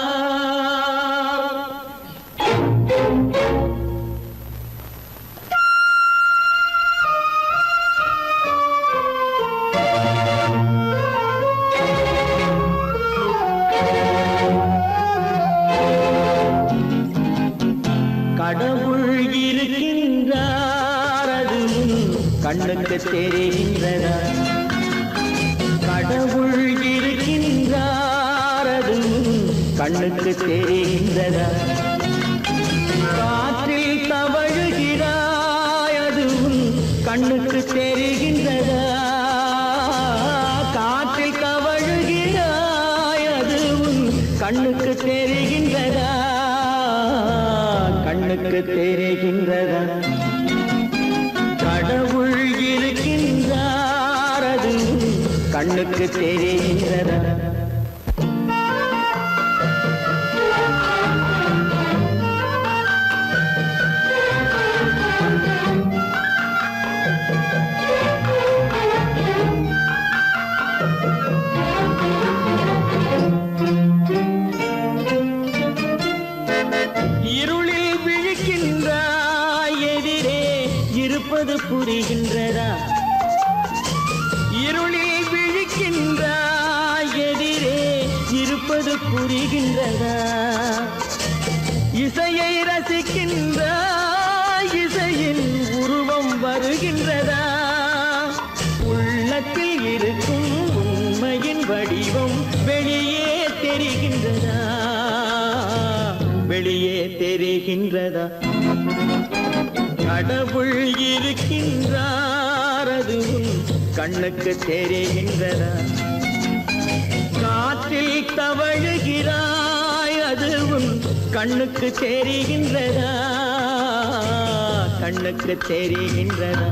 Speaker 3: கடவுள் இருக்கின்றார் அது உன் கண்ணுக்கு தெரிகின்றதா கடவுள் இருக்கின்றார் அது உன் கண்ணுக்கு தெரிகின்றதா காற்றில் தவழுகிறாய் அது உன் கண்ணுக்கு தெரிகின்றதா காற்றில் தவழுகிறாய் அது உன் கண்ணுக்கு தெரிகின்றதா கண்ணுக்கு தெரிகின்றதா கடவுள் இருக்கின்றார் அது உன் கண்ணுக்கு தெரிகின்றதா இருளில் விழிக்கின்றாய் எதிரே இருப்பது புரிகின்றதா இருளில் விழிக்கின்றாய் எதிரே இருப்பது புரிகின்றதா இசையை ரசிக்கின்றாய் இசையின் உருவம் வருகின்றதா உள்ளத்தில் இருக்கும் உண்மையின் வடிவம் வெளியே தெரிகின்றதா வெளியே தெரிகின்றதா கடவுள் இருக்கின்றார் அது உன் கண்ணுக்கு தெரிகின்றதா காற்றில் தவழுகிறாய் அது உன் கண்ணுக்கு தெரிகின்றதா கண்ணுக்கு தெரிகின்றதா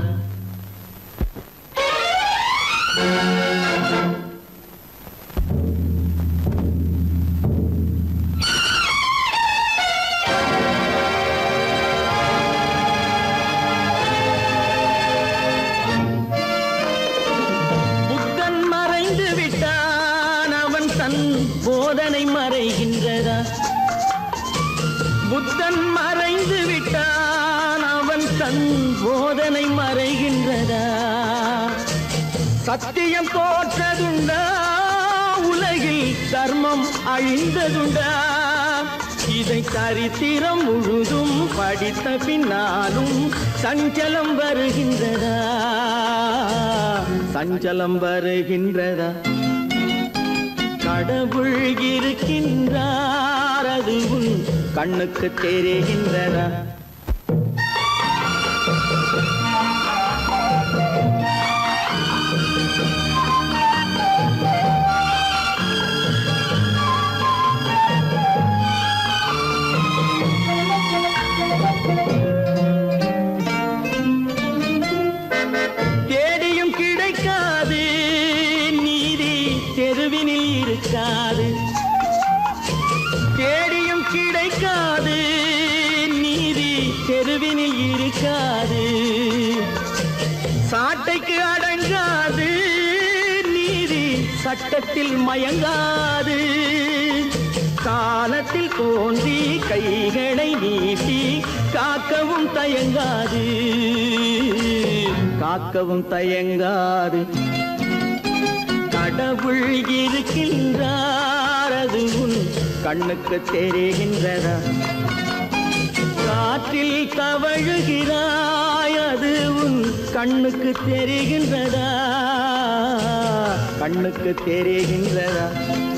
Speaker 3: புத்தன் மறைந்து விட்டான் அவன் தன் போதனை மறைகின்றதா புத்தன் மறைந்து விட்டான் அவன் தன் போதனை மறைகின்றதா சத்தியம் தோற்றதுண்டா உலகில் தர்மம் அழிந்ததுண்டா இதை சரித்திரம் முழுதும் படித்த பின்னாலும் சஞ்சலம் வருகின்றதா சஞ்சலம் வருகின்றதா கடவுள் இருக்கின்றார் அது உன் கண்ணுக்கு தெரிகின்றதா தெருவினில் இருக்காது சாட்டைக்கு அடங்காது நீதி சட்டத்தில் மயங்காது காலத்தில் தோன்றி கைகளை நீட்டி காக்கவும் தயங்காது காக்கவும் தயங்காது கடவுள் இருக்கின்றார் அது உன் கண்ணுக்கு தெரிகின்றதா காற்றில் தவழுகிறாய் அது உன் கண்ணுக்கு தெரிகின்றதா கண்ணுக்கு தெரிகின்றதா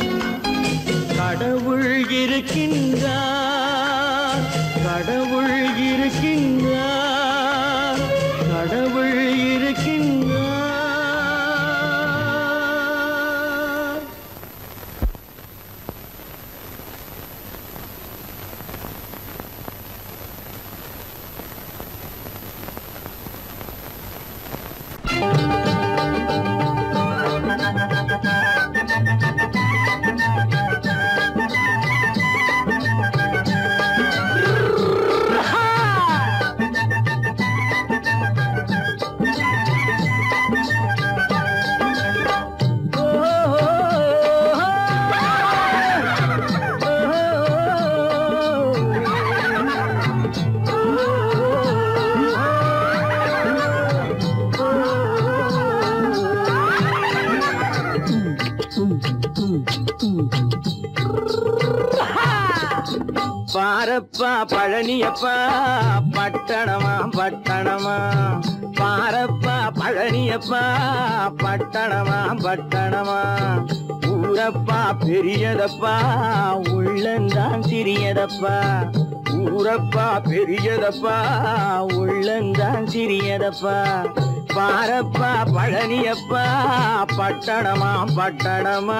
Speaker 3: கடவுள் இருக்கின்றார் கடவுள் இருக்கின்றார் கடவுள் இருக்கின்றார் பாரப்பா பழனியப்பா பட்டணமா பட்டணமா பாரப்பா பழனியப்பா பட்டணமா பட்டணமா ஊரப்பா பெரியதப்பா உள்ளந்தான் சிறியதப்பா ஊரப்பா பெரியதப்பா உள்ளந்தான் சிறியதப்பா பாரப்பா பழனியப்பா பட்டணமா பட்டணமா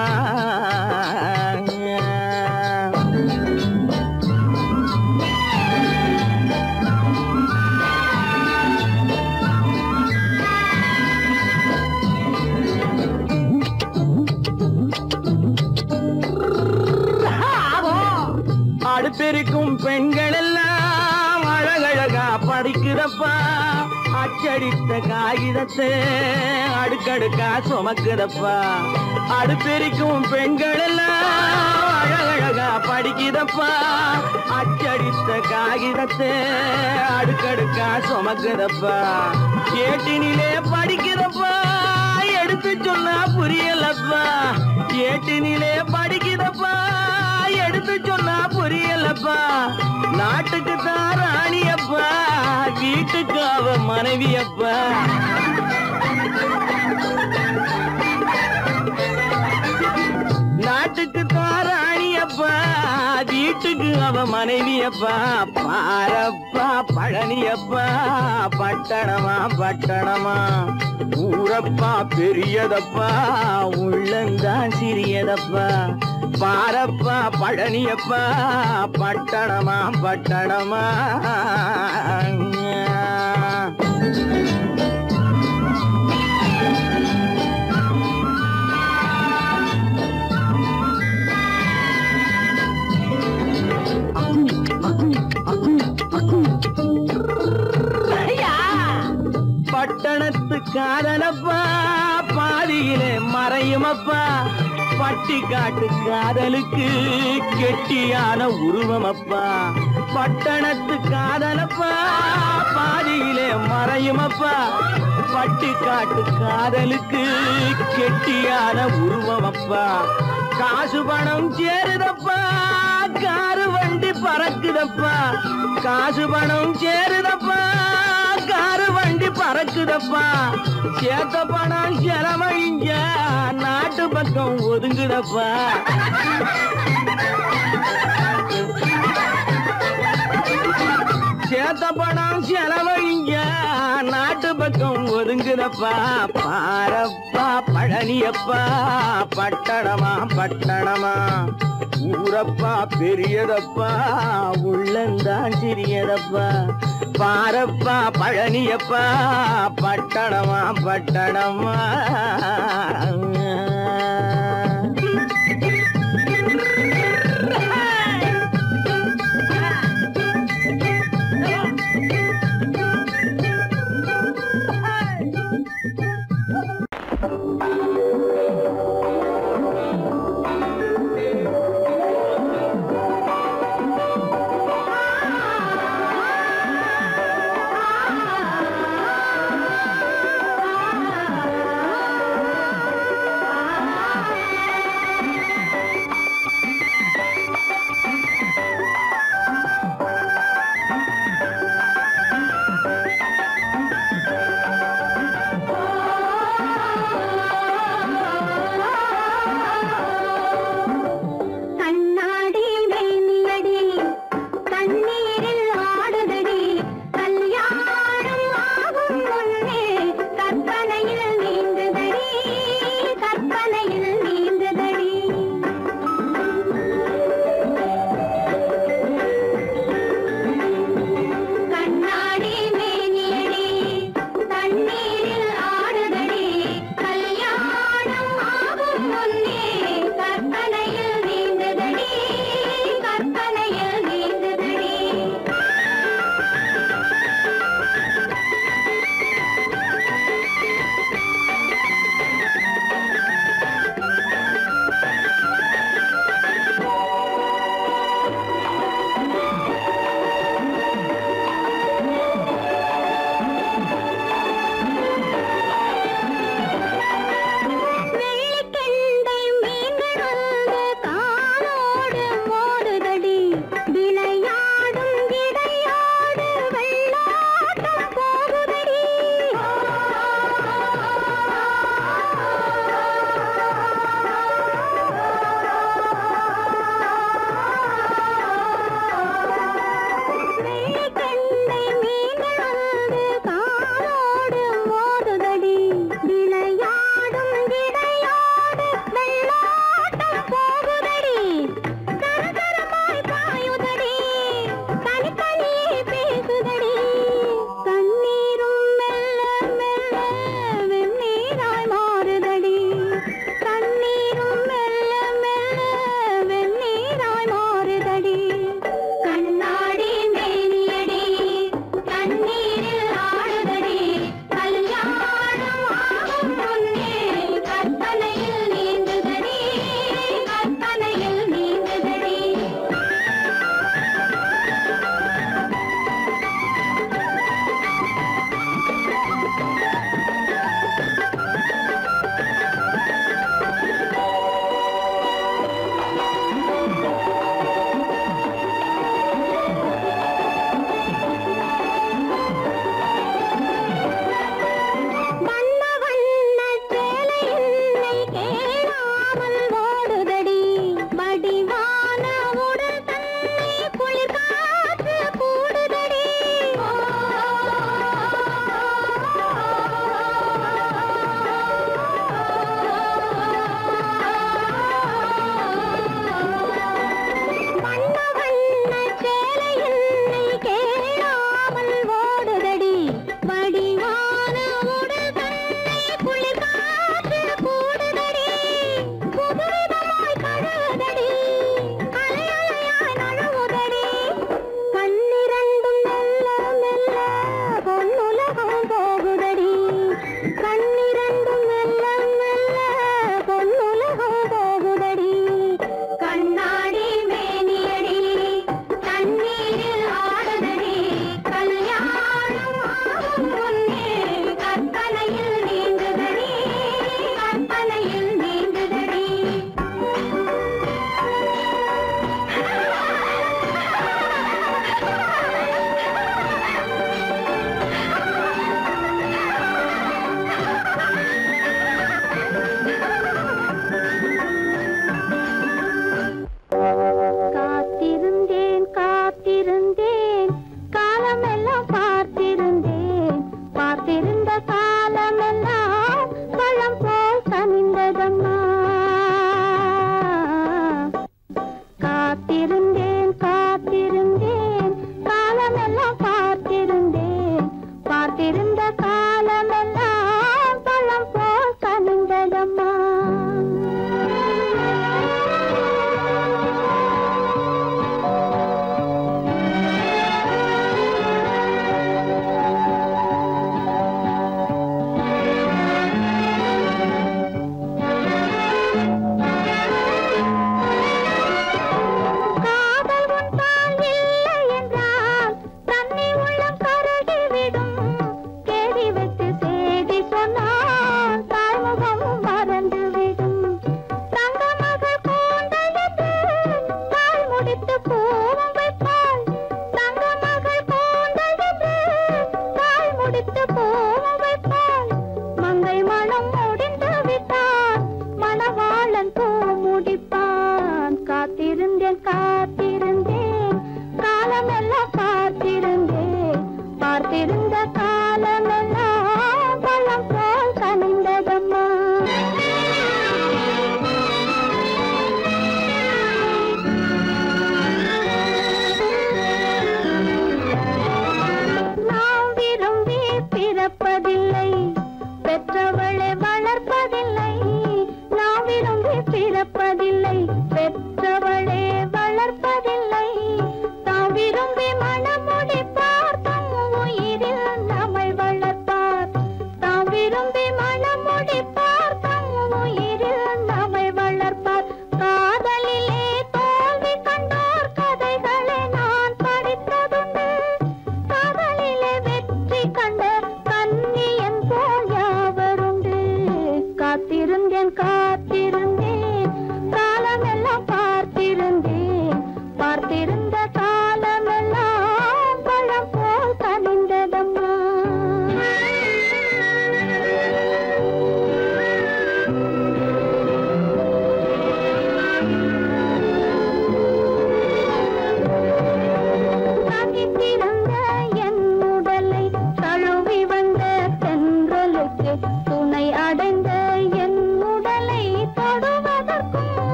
Speaker 3: அடுப்பெருக்கும் பெண்கள் எல்லாம் அழகழகா படிக்கிறப்பா அச்சடித்த காகிதத்தை அடுக்கடுக்கா சுமக்குதப்பா அடுப்பெருக்கும் பெண்கள் எல்லாம் அழகழகா படிக்கிறப்பா அச்சடித்த காகிதத்தை அடுக்கடுக்கா சுமக்குதப்பா ஏட்டினிலே படிக்கிறப்பா எடுத்து சொன்னா புரியலப்பா ஏட்டினிலே படிக்கிறப்பா எடுத்து சொன்னா புரியலப்பா நாட்டுக்கு தான் ராணியப்பா வீட்டுக்கு அவ மனைவியப்பா நாட்டுக்கு தான் ராணியப்பா வீட்டுக்கு அவ மனைவியப்பா பாரப்பா பழனியப்பா பட்டணமா பட்டணமா ஊரப்பா பெரியதப்பா உள்ளந்தான் சிறியதப்பா பாரப்பா பழனியப்பா பட்டணமா பட்டணமா பட்டணத்து காதலப்பா பாதியிலே மறையுமப்பா பட்டி காட்டு காதலுக்கு கெட்டியான உருவமப்பா பட்டணத்து காதலப்பா பாதியிலே மறையுமப்பா பட்டி காட்டு காதலுக்கு கெட்டியான உருவமப்பா காசு பணம் சேருதப்பா காரு வண்டி பறக்குதப்பா காசு பணம் சேருதப்பா காரு வண்டி பறக்குதப்பா சேத்த பணம் செலவழிஞ்ச நாட்டு பக்கம் ஒதுங்குதப்பா சேத்த பணம் செலவழிஞ்ச நாட்டு பக்கம் ஒதுங்குதப்பா பாரப்பா பழனியப்பா பட்டணமா பட்டணமா ஊரப்பா பெரியதப்பா உள்ளந்தான் சிறியதப்பா பாரப்பா பழனியப்பா பட்டணமா பட்டணமா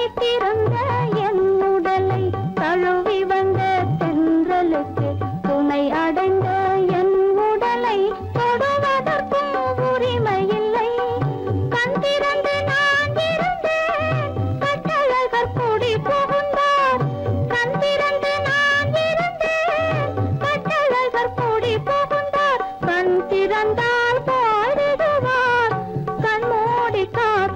Speaker 2: வீட்டிருந்த என் உடலை தழுவி வந்த தென்றலுக்கு துணை அடைந்த என் உடலை தொடுவதற்கும் உரிமை இல்லை கண் திறந்து நான் இருந்தேன் கட்டழகர் கூடி புகுந்தார் கண் திறந்து நான் இருந்தேன் கட்டழகர் கூடி புகுந்தார் கண் திறந்தால் பாடிடுவார் கண் மூடி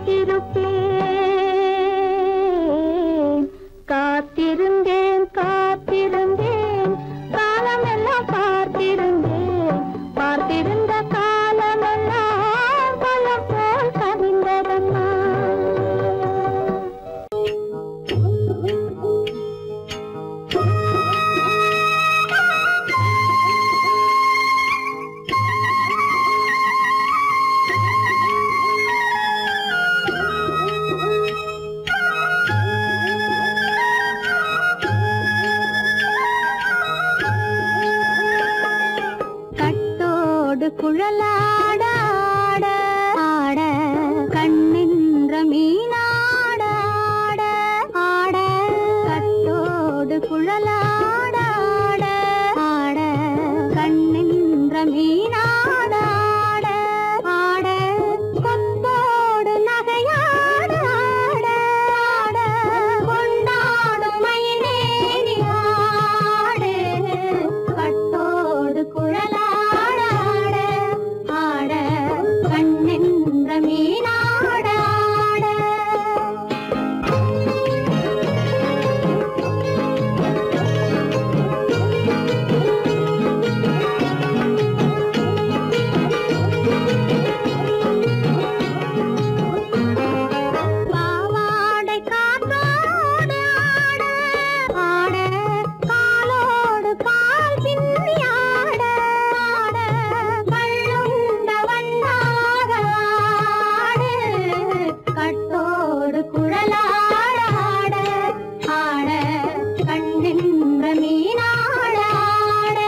Speaker 2: காத்திருப்பேன் காத்திருந்தேன் காத்திருந்தேன் காலமெல்லாம் பார்த்திருந்தேன் பார்த்திருந்த காலமெல்லாம் பலம் போல் கவிந்ததம்மா கட்டோடு குழலாட ஆட ஆட கண்ணின்ற மீனாட ஆட ஆட கட்டோடு குழலாட ஆட ஆட கண்ணின்ற மீனாட ஆட ஆட கொத்தோடு நகையாட ஆட ஆட கொண்டாடும் மயிலேறி ஆடு கட்டோடு குழலாட ஆட ஆட கண்ணென்ற மீனாட ஆட பாவாடை காற்றோடு ஆட ஆட காலோடு பால் பின்னி ஆட ஆட கள்ளுண்ட வண்ணாக ஆடு கட்டோடு குழலாட ஆட ஆட கண்ணின்ற மீனாட ஆட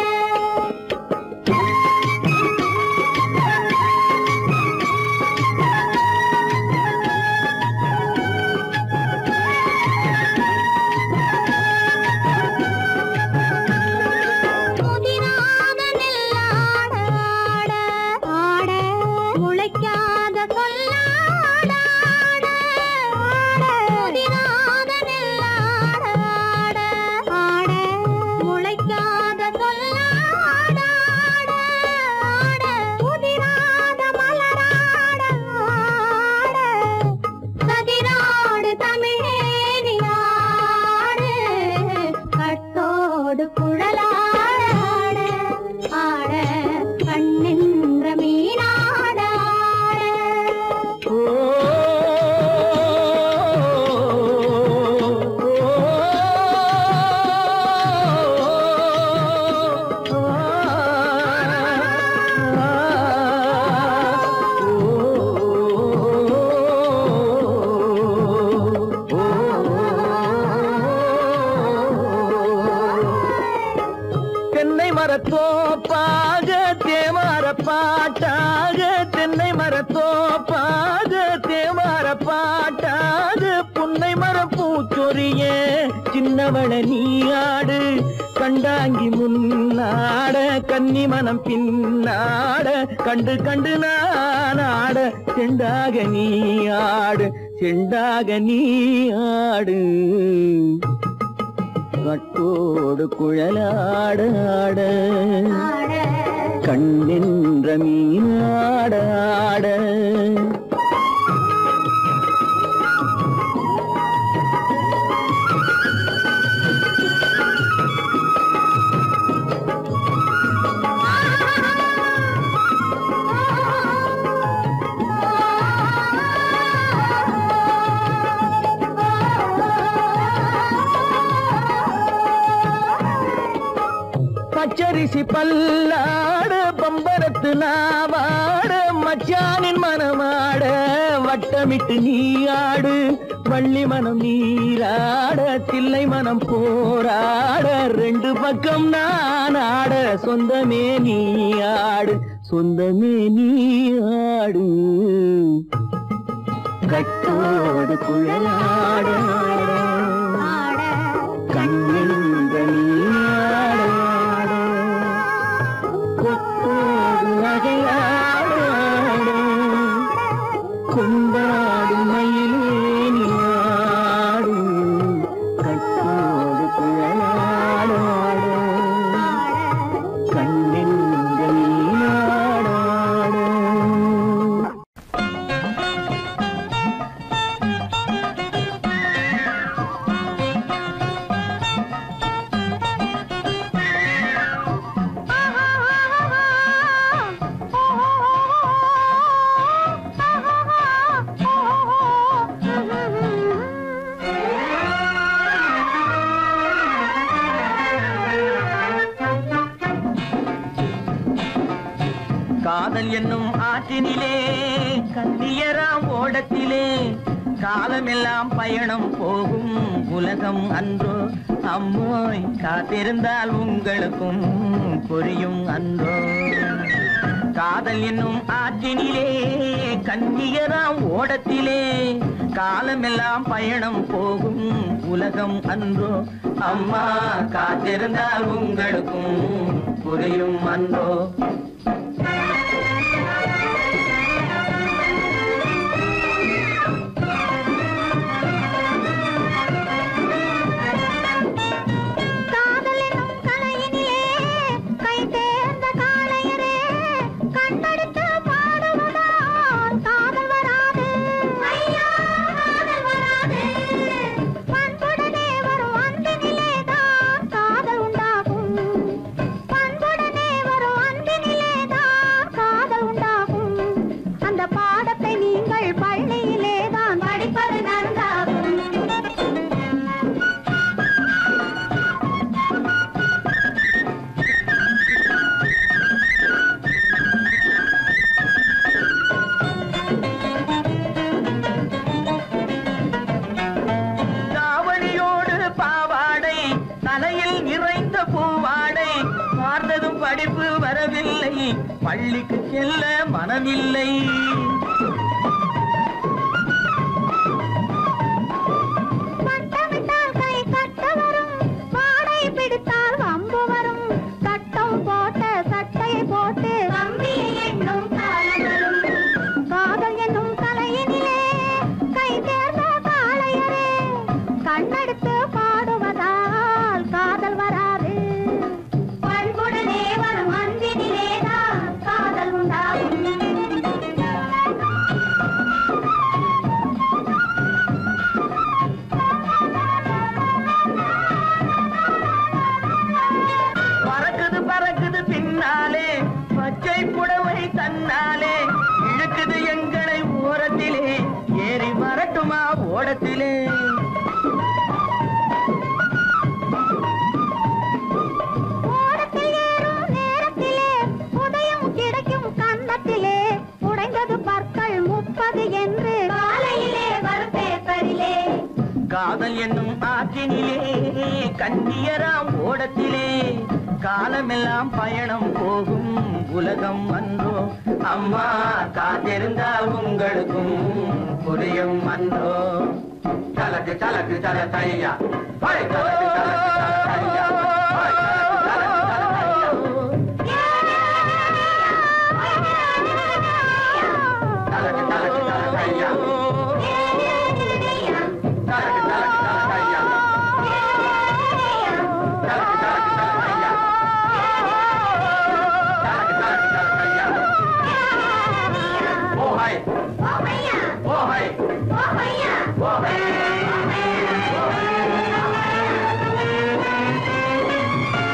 Speaker 2: முதிராத நெல்லாட ஆட ஆட முளைக்காத கொல்லாட ஆட ஆட முதிராத நெல்லாட ஆட ஆட முளைக்காத கொல்லாட ஆட ஆட முதிராத மலராட ஆட கதிராடு தமிழேறி ஆடு கட்டோடு குழலாட ஆட ஆட கண்ணின்ற மீனாட ஆட
Speaker 5: தென்னை மரத்தோப்பாக தேமார பாட்டாக தென்னை மரத்தோப்பாக தேமார பாட்டாக புன்னை மரம் பூச்சொரிய சின்னவள நீயாடு கண்டாங்கி முன்னாட கன்னி மனம் பின்னாட கண்டு கண்டு நானாட செண்டாக நீ ஆடு செண்டாக நீ ஆடு கட்டோடு குழலாட ஆட
Speaker 2: ஆட
Speaker 5: கண்ணின்ற மீனாட ஆட பச்சரிசி பல்லாட பம்பரத்து நாவாட மச்சானின் மனமாட வட்டமிட்டு நீயாடு வள்ளி மனம் நீராட தில்லை மனம் போராட ரெண்டு பக்கம் நான் ஆட சொந்தமே நீயாடு சொந்தமே நீயாடு கட்டோடு குழலாட காதல் என்னும் ஆற்றினிலே கண்ணியராம் ஓடத்திலே காலமெல்லாம் பயணம் போகும் உலகம் அன்றோ அம்மோய் காத்திருந்தால் உங்களுக்கும் புரியும் அன்றோ காதல் என்னும் ஆற்றினிலே கண்ணியராம் ஓடத்திலே காலமெல்லாம் பயணம் போகும் உலகம் அன்றோ அம்மா காத்திருந்தால் உங்களுக்கும் புரியும் அன்றோ
Speaker 2: காதல் என்னும் கலையினிலே கை தேர்ந்த காளையரே கண்படுத்து பாடுவதால் காதல் வராது ஐயா காதல் வராது பண்புடனே வரும் அன்பினிலே தான் காதல் உண்டாகும் பண்புடனே வரும் அன்பினிலே தான் காதல் உண்டாகும் அந்த பாடத்தை நீங்கள் பள்ளியிலே தான் படிப்பது நன்றாகும்
Speaker 5: தாவணியோடு பாவாடை தலையில் நிறைந்த பூவாடை பார்த்ததும் படிப்பு வரவில்லை பள்ளிக்கு செல்ல மனமில்லை
Speaker 2: பட்டமிட்டால் கை கட்ட வரும் வாடை பிடித்தால் வம்பு வரும் சட்டம் போட்ட சட்டையை போட்டு கம்பியை எண்ணும் காலம் வரும் காதல் என்னும் கலையினிலே கை தேர்ந்த காளையரே கண்ணெடுத்து பாடுவதால் காதல் வராது பண்புடனே வரும் அன்பினிலேதான் காதல் உண்டாகும்
Speaker 5: பறக்குது பறக்குது பின்னாலே பச்சை புடவை தன்னாலே இழுக்குது எங்களை ஓரத்திலே ஏறி வரட்டுமா ஓடத்திலே
Speaker 2: ஓடத்தில் ஏறும் நேரத்திலே உதயம் கிடைக்கும் கன்னத்திலே உடைந்தது பற்கள் முப்பது என்று காலையிலே வரும் பேப்பரிலே
Speaker 5: காதல் என்னும் ஆற்றினிலே கண்ணியராம் ஓடத்திலே காலமெல்லாம் பயணம் போகும் உலகம் அன்றோ அம்மா காத்திருந்தால் உங்களுக்கும் புரியும் அன்றோ சலக்கு சலக்கு சல தையா ஹோய், சலக்கு சலக்கு சல தையா. ஹோய், சலக்கு சலக்கு சல தையா. சலக்கு சலக்கு சல தையா. சலக்கு சலக்கு சல தையா. சலக்கு சலக்கு சல தையா. சலக்கு சலக்கு சல தையா. ஓ ஹாய் ஓ ஹாய் ஓ ஹாய்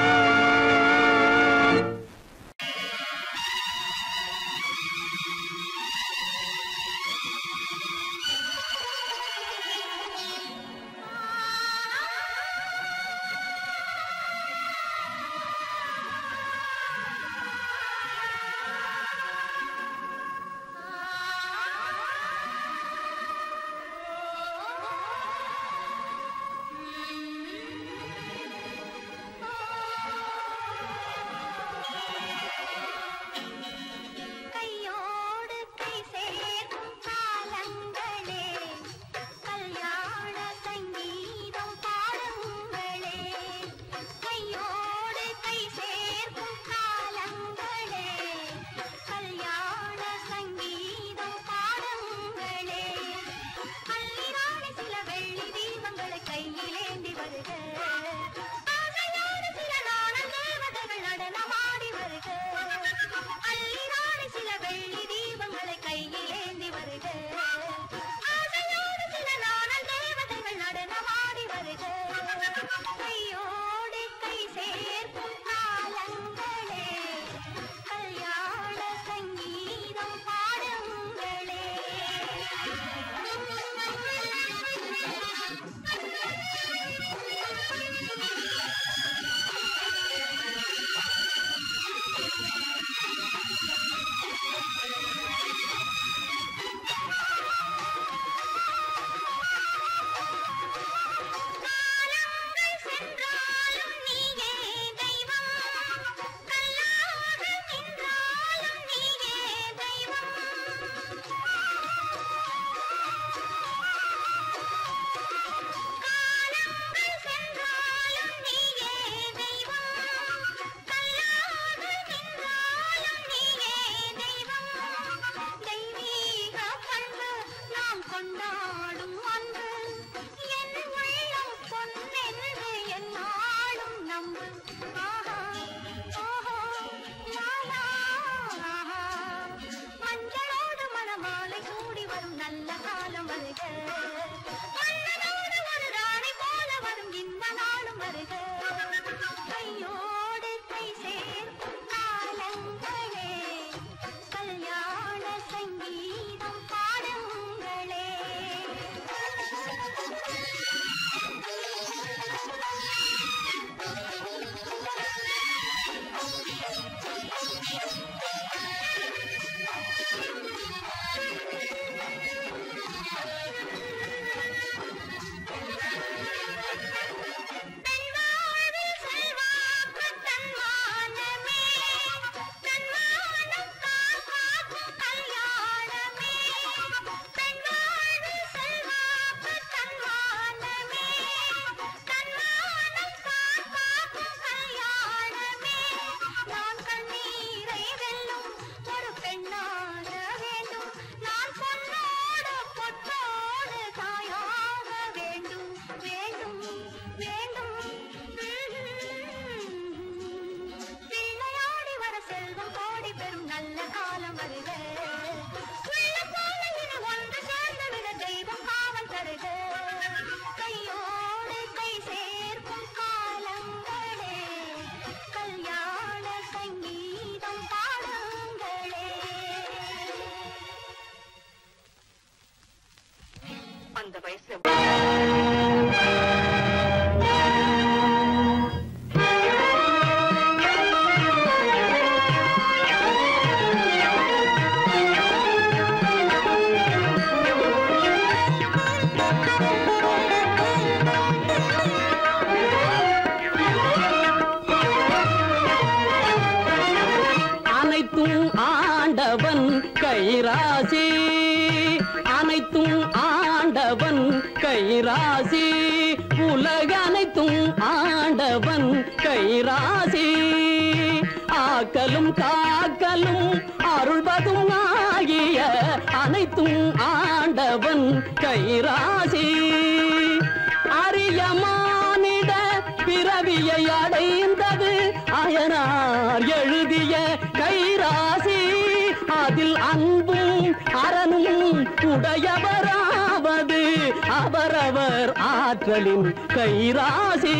Speaker 3: கைராசி உலகனைத்தும் ஆண்டவன் கைராசி ஆக்கலும் காக்கலும் அருள்வதும் ஆகிய அனைத்தும் ஆண்டவன் கைராசி அரிய மானிட பிறவியை அடைந்தது அயனார் எழுதிய கைராசி அதில் அன்பும் அரணும் உடையவராவது அவரவர் ஆற்றலின் கைராசி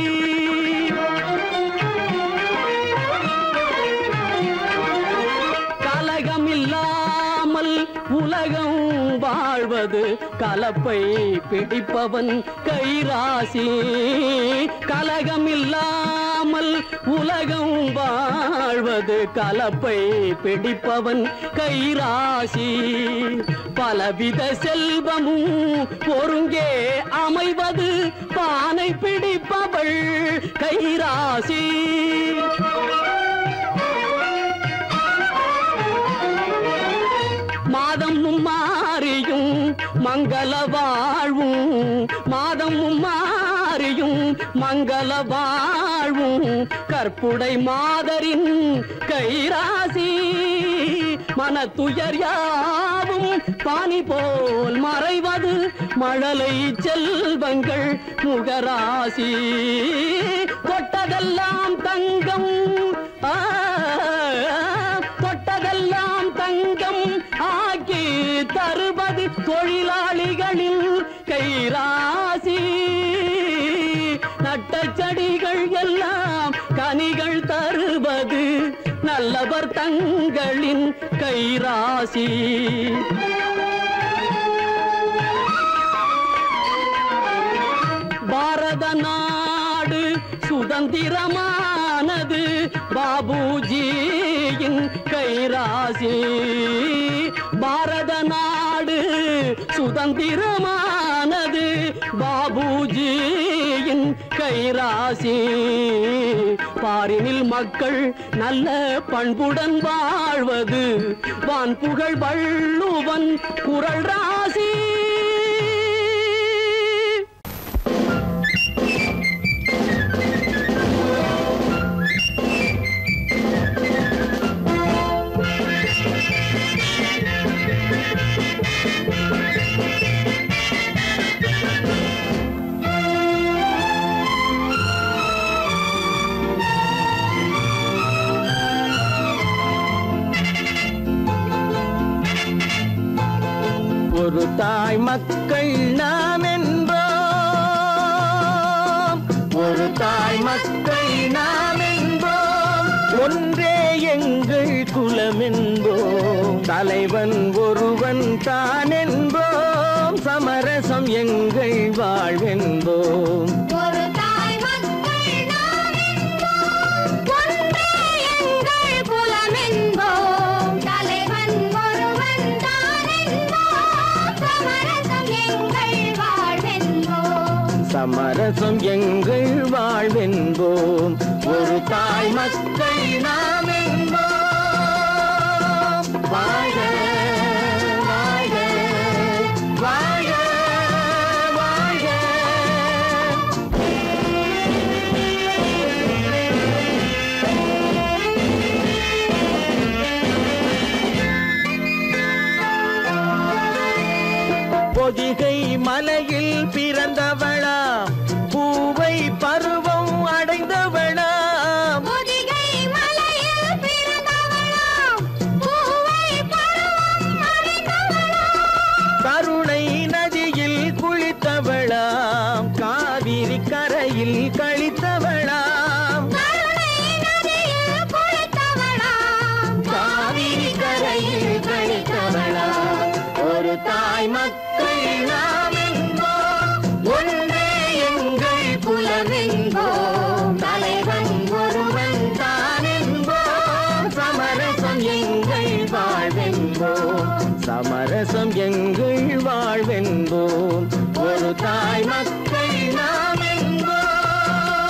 Speaker 3: கலகமில்லாமல் உலகம் வாழ்வது கலப்பை பிடிப்பவன் கைராசி கலகமில்லாமல் உலகம் வாழ்வது கலப்பை பிடிப்பவன் கைராசி பலவித செல்வமும் ஒருங்கே அமைவது பானை பிடிப்பவள் கைராசி மாதமும் மாறியும் மங்கள வாழ்வும் மாதமும் மாறியும் மங்கள வாழ்வும் கற்புடை மாதரின் கைராசி மனத்துயர் யாவும் பானி போல் மறைவது மழலை செல்வங்கள் முகராசி தொட்டதெல்லாம் தங்கம் ஆ, தொட்டதெல்லாம் தங்கம் ஆக்கி தருவது தொழிலாளிகளின் கைராசி நட்ட செடிகள் எல்லாம் கனிகள் தருவது நல்லவர் தங்களின் கைராசி பாரத நாடு சுதந்திரமானது பாபுஜியின் கைராசி பாரத நாடு சுதந்திரமானது பாபுஜியின் கைராசி பாரினில் மக்கள் நல்ல பண்புடன் வாழ்வது வான் புகழ் வள்ளுவன் குரல் ராசி ஒரு தாய் மக்கள் நாம் என்போம் ஒரு தாய் மக்கள் நாம் என்போம் ஒன்றே எங்கள் குலம் என்போம் தலைவன் ஒருவன் தான் என்போம் சமரசம் எங்கள் வாழ்வென்போம்
Speaker 2: ஒரு தாய் மக்கள் நாம் என்போம் ஒன்றே எங்கள் குலம் என்போம் தலைவன் ஒருவன் தான் என்போம் சமரசம் எங்கள் வாழ்வென்போம்
Speaker 3: சமரசம் எங்கள் வாழ்வென்போம் ஒரு தாய் மக்கள் நாம் என்போம் வாழ்க வாழ்க வாழ்க வாழ்க பொதிகை மலையில் பிறந்தவளா பூவை பருவம் அடைந்தவளா
Speaker 2: பொதிகை மலையில் பிறந்தவளாம் பூவை பருவம் அடைந்தவளாம்
Speaker 3: கருணை நதியில் குளித்தவளாம் காவிரி கரையில் கழித்தவளாம்
Speaker 2: கருணை நதியில் குளித்தவளாம்
Speaker 3: காவிரி கரையில் கழித்தவளாம் ஒரு தாய் மக்கள் நாம் என்போம் ஒன்றே எங்கள் குலம் என்போம் தலைவன் ஒருவன் தான் என்போம் சமரசம் எங்கள் வாழ்வென்போம் சமரசம் எங்கள் வாழ்வென்போம் ஒரு தாய் மக்கள் நாம் என்போம்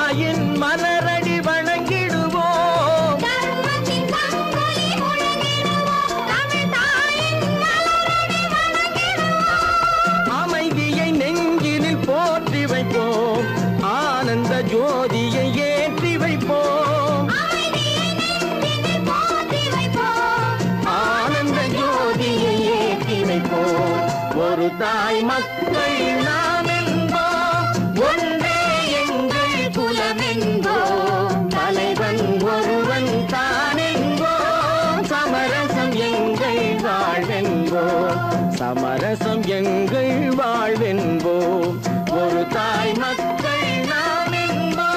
Speaker 5: தாயின் மலரடி வணங்கிடுவோம்
Speaker 2: தர்மத்தின் சங்கொலி முழங்கிடுவோம் தமிழ் தாயின் மலரடி வணங்கிடுவோம்
Speaker 5: அமைதியை நெஞ்சினில் போற்றி வைப்போம் ஆனந்த ஜோதியை ஏற்றி வைப்போம்
Speaker 2: அமைதியை நெஞ்சினில் போற்றி வைப்போம்
Speaker 5: ஆனந்த ஜோதியை ஏற்றி வைப்போம் ஒரு தாய் மக்கள் நாம் என்போம் ஒன்றே எங்கள் குலம் என்போம் தலைவன் ஒருவன் தான் என்போம் சமரசம் எங்கள் வாழ்வென்போம் சமரசம் எங்கள் வாழ்வென்போம் ஒரு தாய் மக்கள் நாம் என்போம்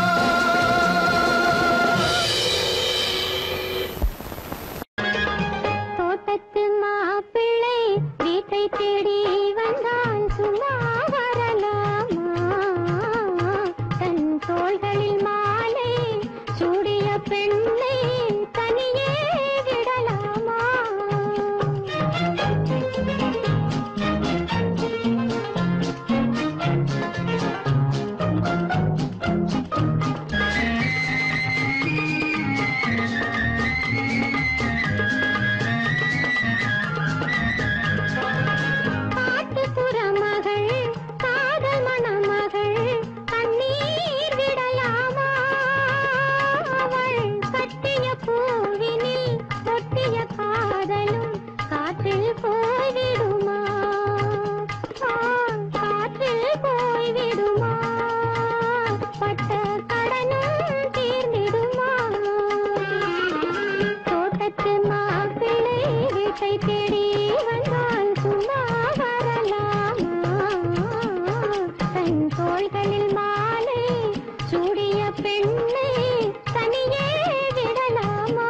Speaker 2: தோட்டத்து மாப்பிள்ளை வீட்டை தேடி வந்தான் சும்மா வரலாமா தன் தோள்களில் மாலை சூடிய பெண்ணை தனியே விடலாமா காட்டுப்புற மகள் காதல் மணமகள் கண்ணீர் விடலாமா அவள் கட்டிய பூவினில் கொட்டிய காதலும் காற்றில் போய்விடுமா ஆ, காற்றில் போய்விடுமா பட்ட கடனும் தீர்ந்திடுமா தோட்டத்து மாப்பிள்ளை வீட்டை தேடி வந்தால் சும்மா வரலாமா தன் தோள்களில் மாலை சூடிய பெண்ணை தனியே விடலாமா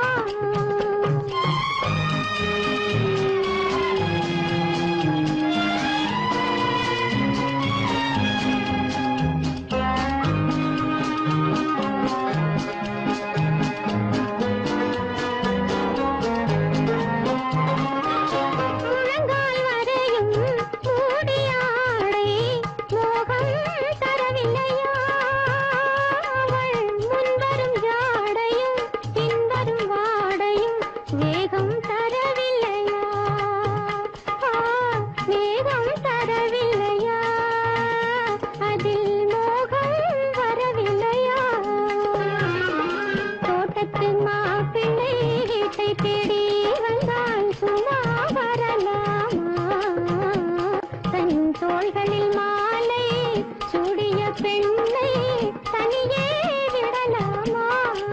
Speaker 2: முழங்கால் வரையும் மூடிய ஆடை மோகம் தரவில்லையா அவள் முன்வரும் ஜாடையும் பின்வரும் வாடையும் வேகம் தரவில்லையா ஆ, வேகம் தரவில்லையா அதில் மோகம் வரவில்லையா தோட்டத்து மாப்பிள்ளை வீட்டை தேடி வந்தால் சும்மா வரலாமா தன் தோள்களில் மாலை சூடிய பெண்ணை தனியே விடலாமா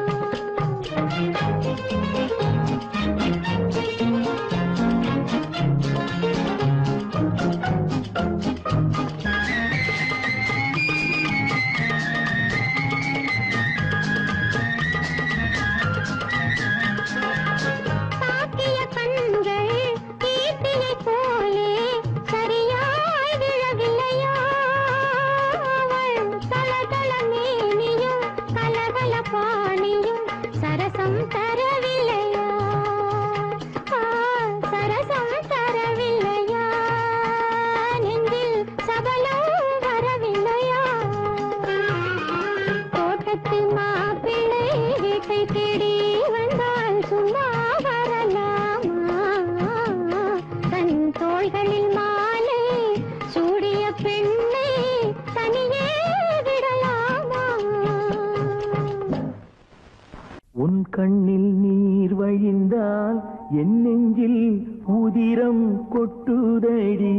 Speaker 2: தாக்கிய கண்கள் ஈட்டியைப் போலே சரியாய் விழவில்லையா அவள் தளதள மேனியும் கலகல பாணியும் சரசம் தரவில்லையா ஆ, சரசம் தரவில்லையா நெஞ்சில் சபலம் வரவில்லையா தோட்டத்து மாப்பிள்ளை வீட்டை தேடி வந்தால் சும்மா வரலாமா தன் தோள்களில் மாலை சூடிய பெண்ணை தனியே விடலாமா
Speaker 5: உன் கண்ணில் நீர் வழிந்தால் என் நெஞ்சில் உதிரம் கொட்டுதடி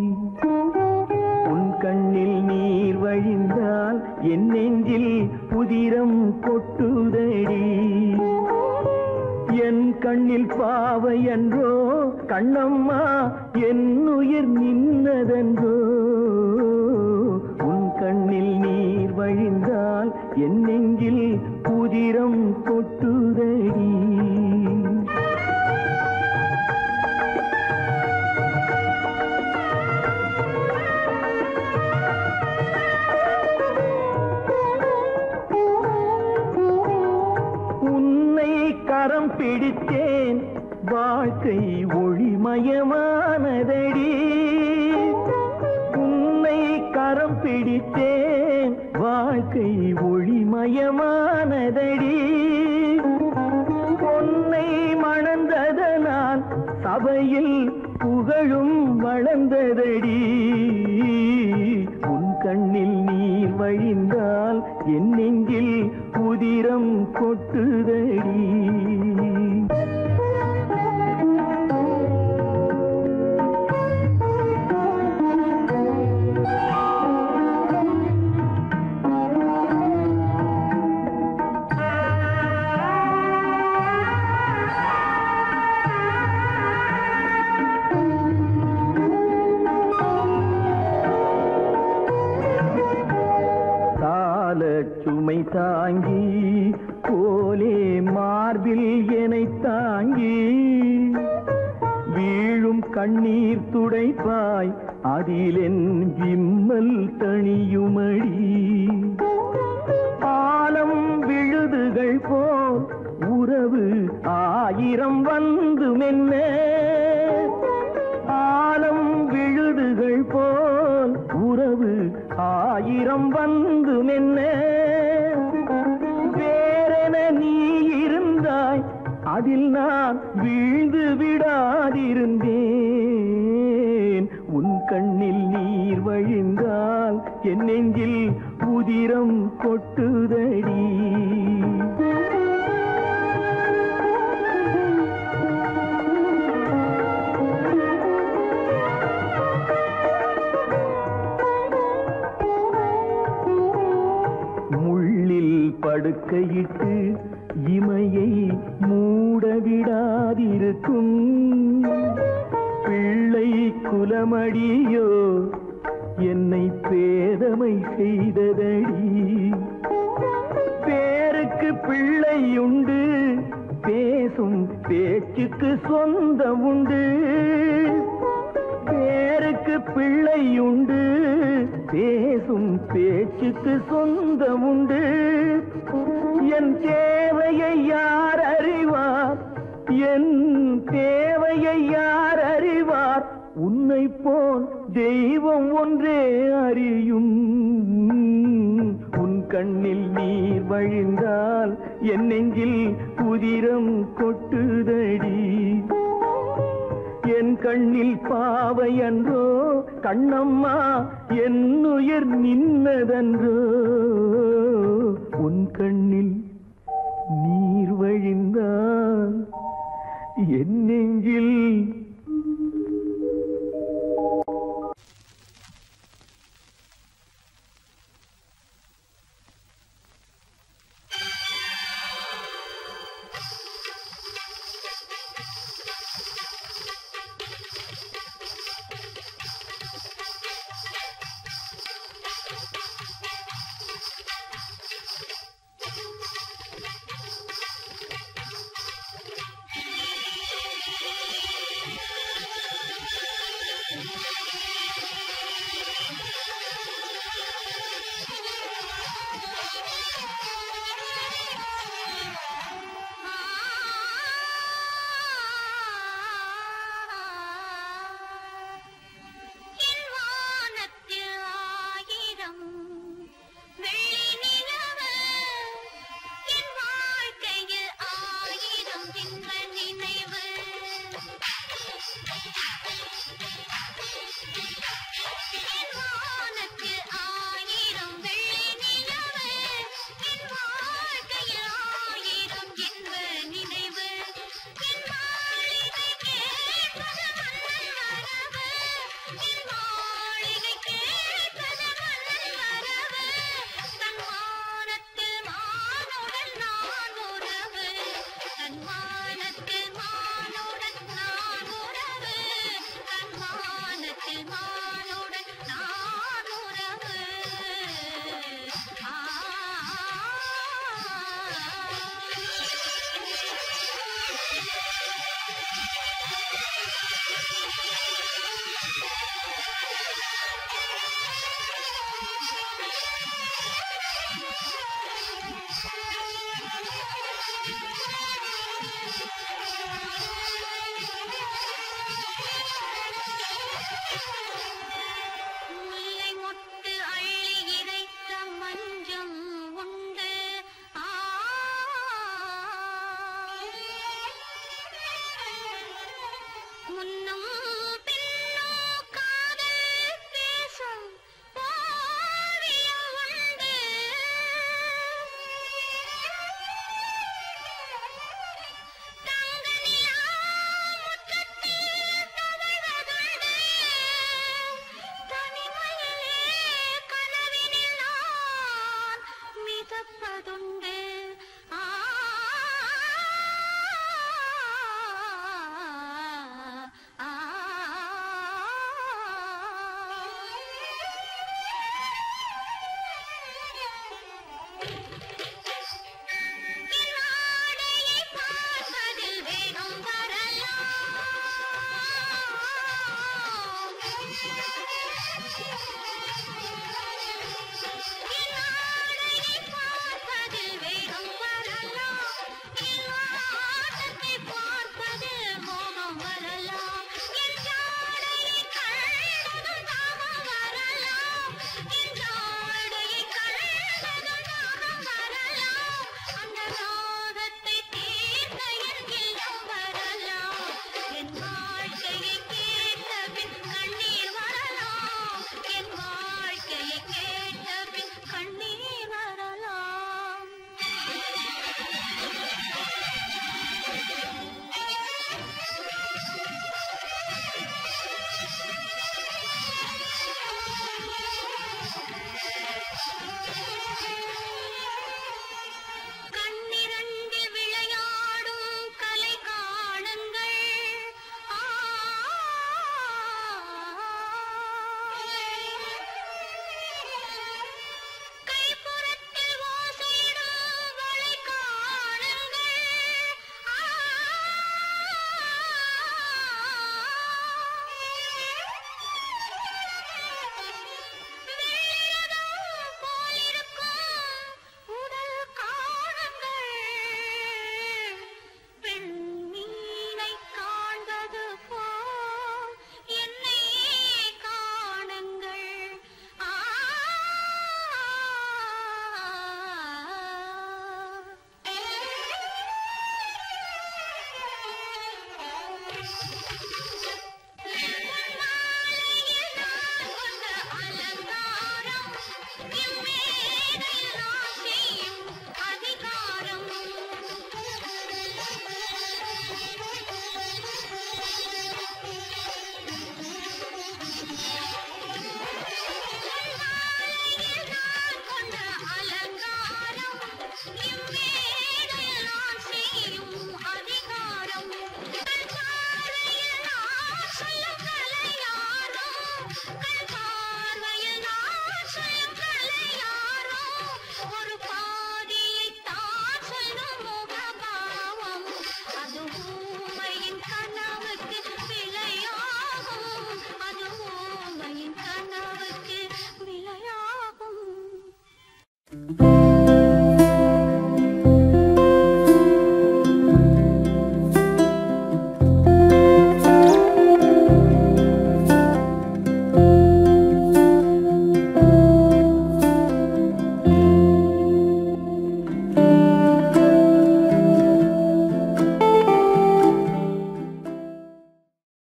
Speaker 5: உன் கண்ணில் நீர் வழிந்தால் என் நெஞ்சில் உதிரம் கொட்டுதடி என் கண்ணில் பாவை என்றோ கண்ணம்மா என் உயிர் நின்னதென்றோ உன் கண்ணில் நீர் வழிந்தால் என் நெஞ்சில் புதிரம் கொட்டுதடி உன்னை கரம் பிடித்தேன் வாழ்க்கை ஒளிமயமானதடி உன்னை கரம் பிடித்தேன் வாழ்க்கை ஒளிமயமானதடி பொன்னை மணந்ததனால் சபையில் புகழும் வளர்ந்ததடி உன் கண்ணில் நீர் வழிந்தால் என் நெஞ்சில் உதிரம் கொட்டுதடி கால சுமை தாங்கி போலே மார்பில் எனை தாங்கி வீழும் கண்ணீர் துடைப்பாய் அதிலென் விம்மல் தணியுமடி ஆலம் விழுதுகள் போல் உறவு ஆயிரம் வந்து மென்ன ஆலம் விழுதுகள் போல் உறவு ஆயிரம் வந்து மென்ன வேறென நீ இருந்தாய் அதில் நான் வீழ்ந்து விடாதிருந்தேன் உன் கண்ணில் நீர் வழிந்தால் என் நெஞ்சில் உதிரம் கொட்டுதடி முள்ளில் படுக்கையிட்டு இமையை மூடவிடாதிருக்கும் பிள்ளை குலமடியோ என்னை பேதமை செய்ததடி பேருக்கு பிள்ளை உண்டு பேசும் பேச்சுக்கு சொந்தம் உண்டு பேருக்கு பிள்ளை உண்டு பேசும் பேச்சுக்கு சொந்தம் உண்டு என் தேவையை யார் அறிவார் என் தேவையை யார் அறிவார் உன்னை போல் தெய்வம் ஒன்றே அறியும் உன் கண்ணில் நீர் வழிந்தால் என் நெஞ்சில் உதிரம் கொட்டுதடி என் கண்ணில் பாவை அன்றோ கண்ணம்மா என் உயிர் நின்னதன்றோ உன் கண்ணில் நீர் வழிந்தால் என் நெஞ்சில்
Speaker 7: Thank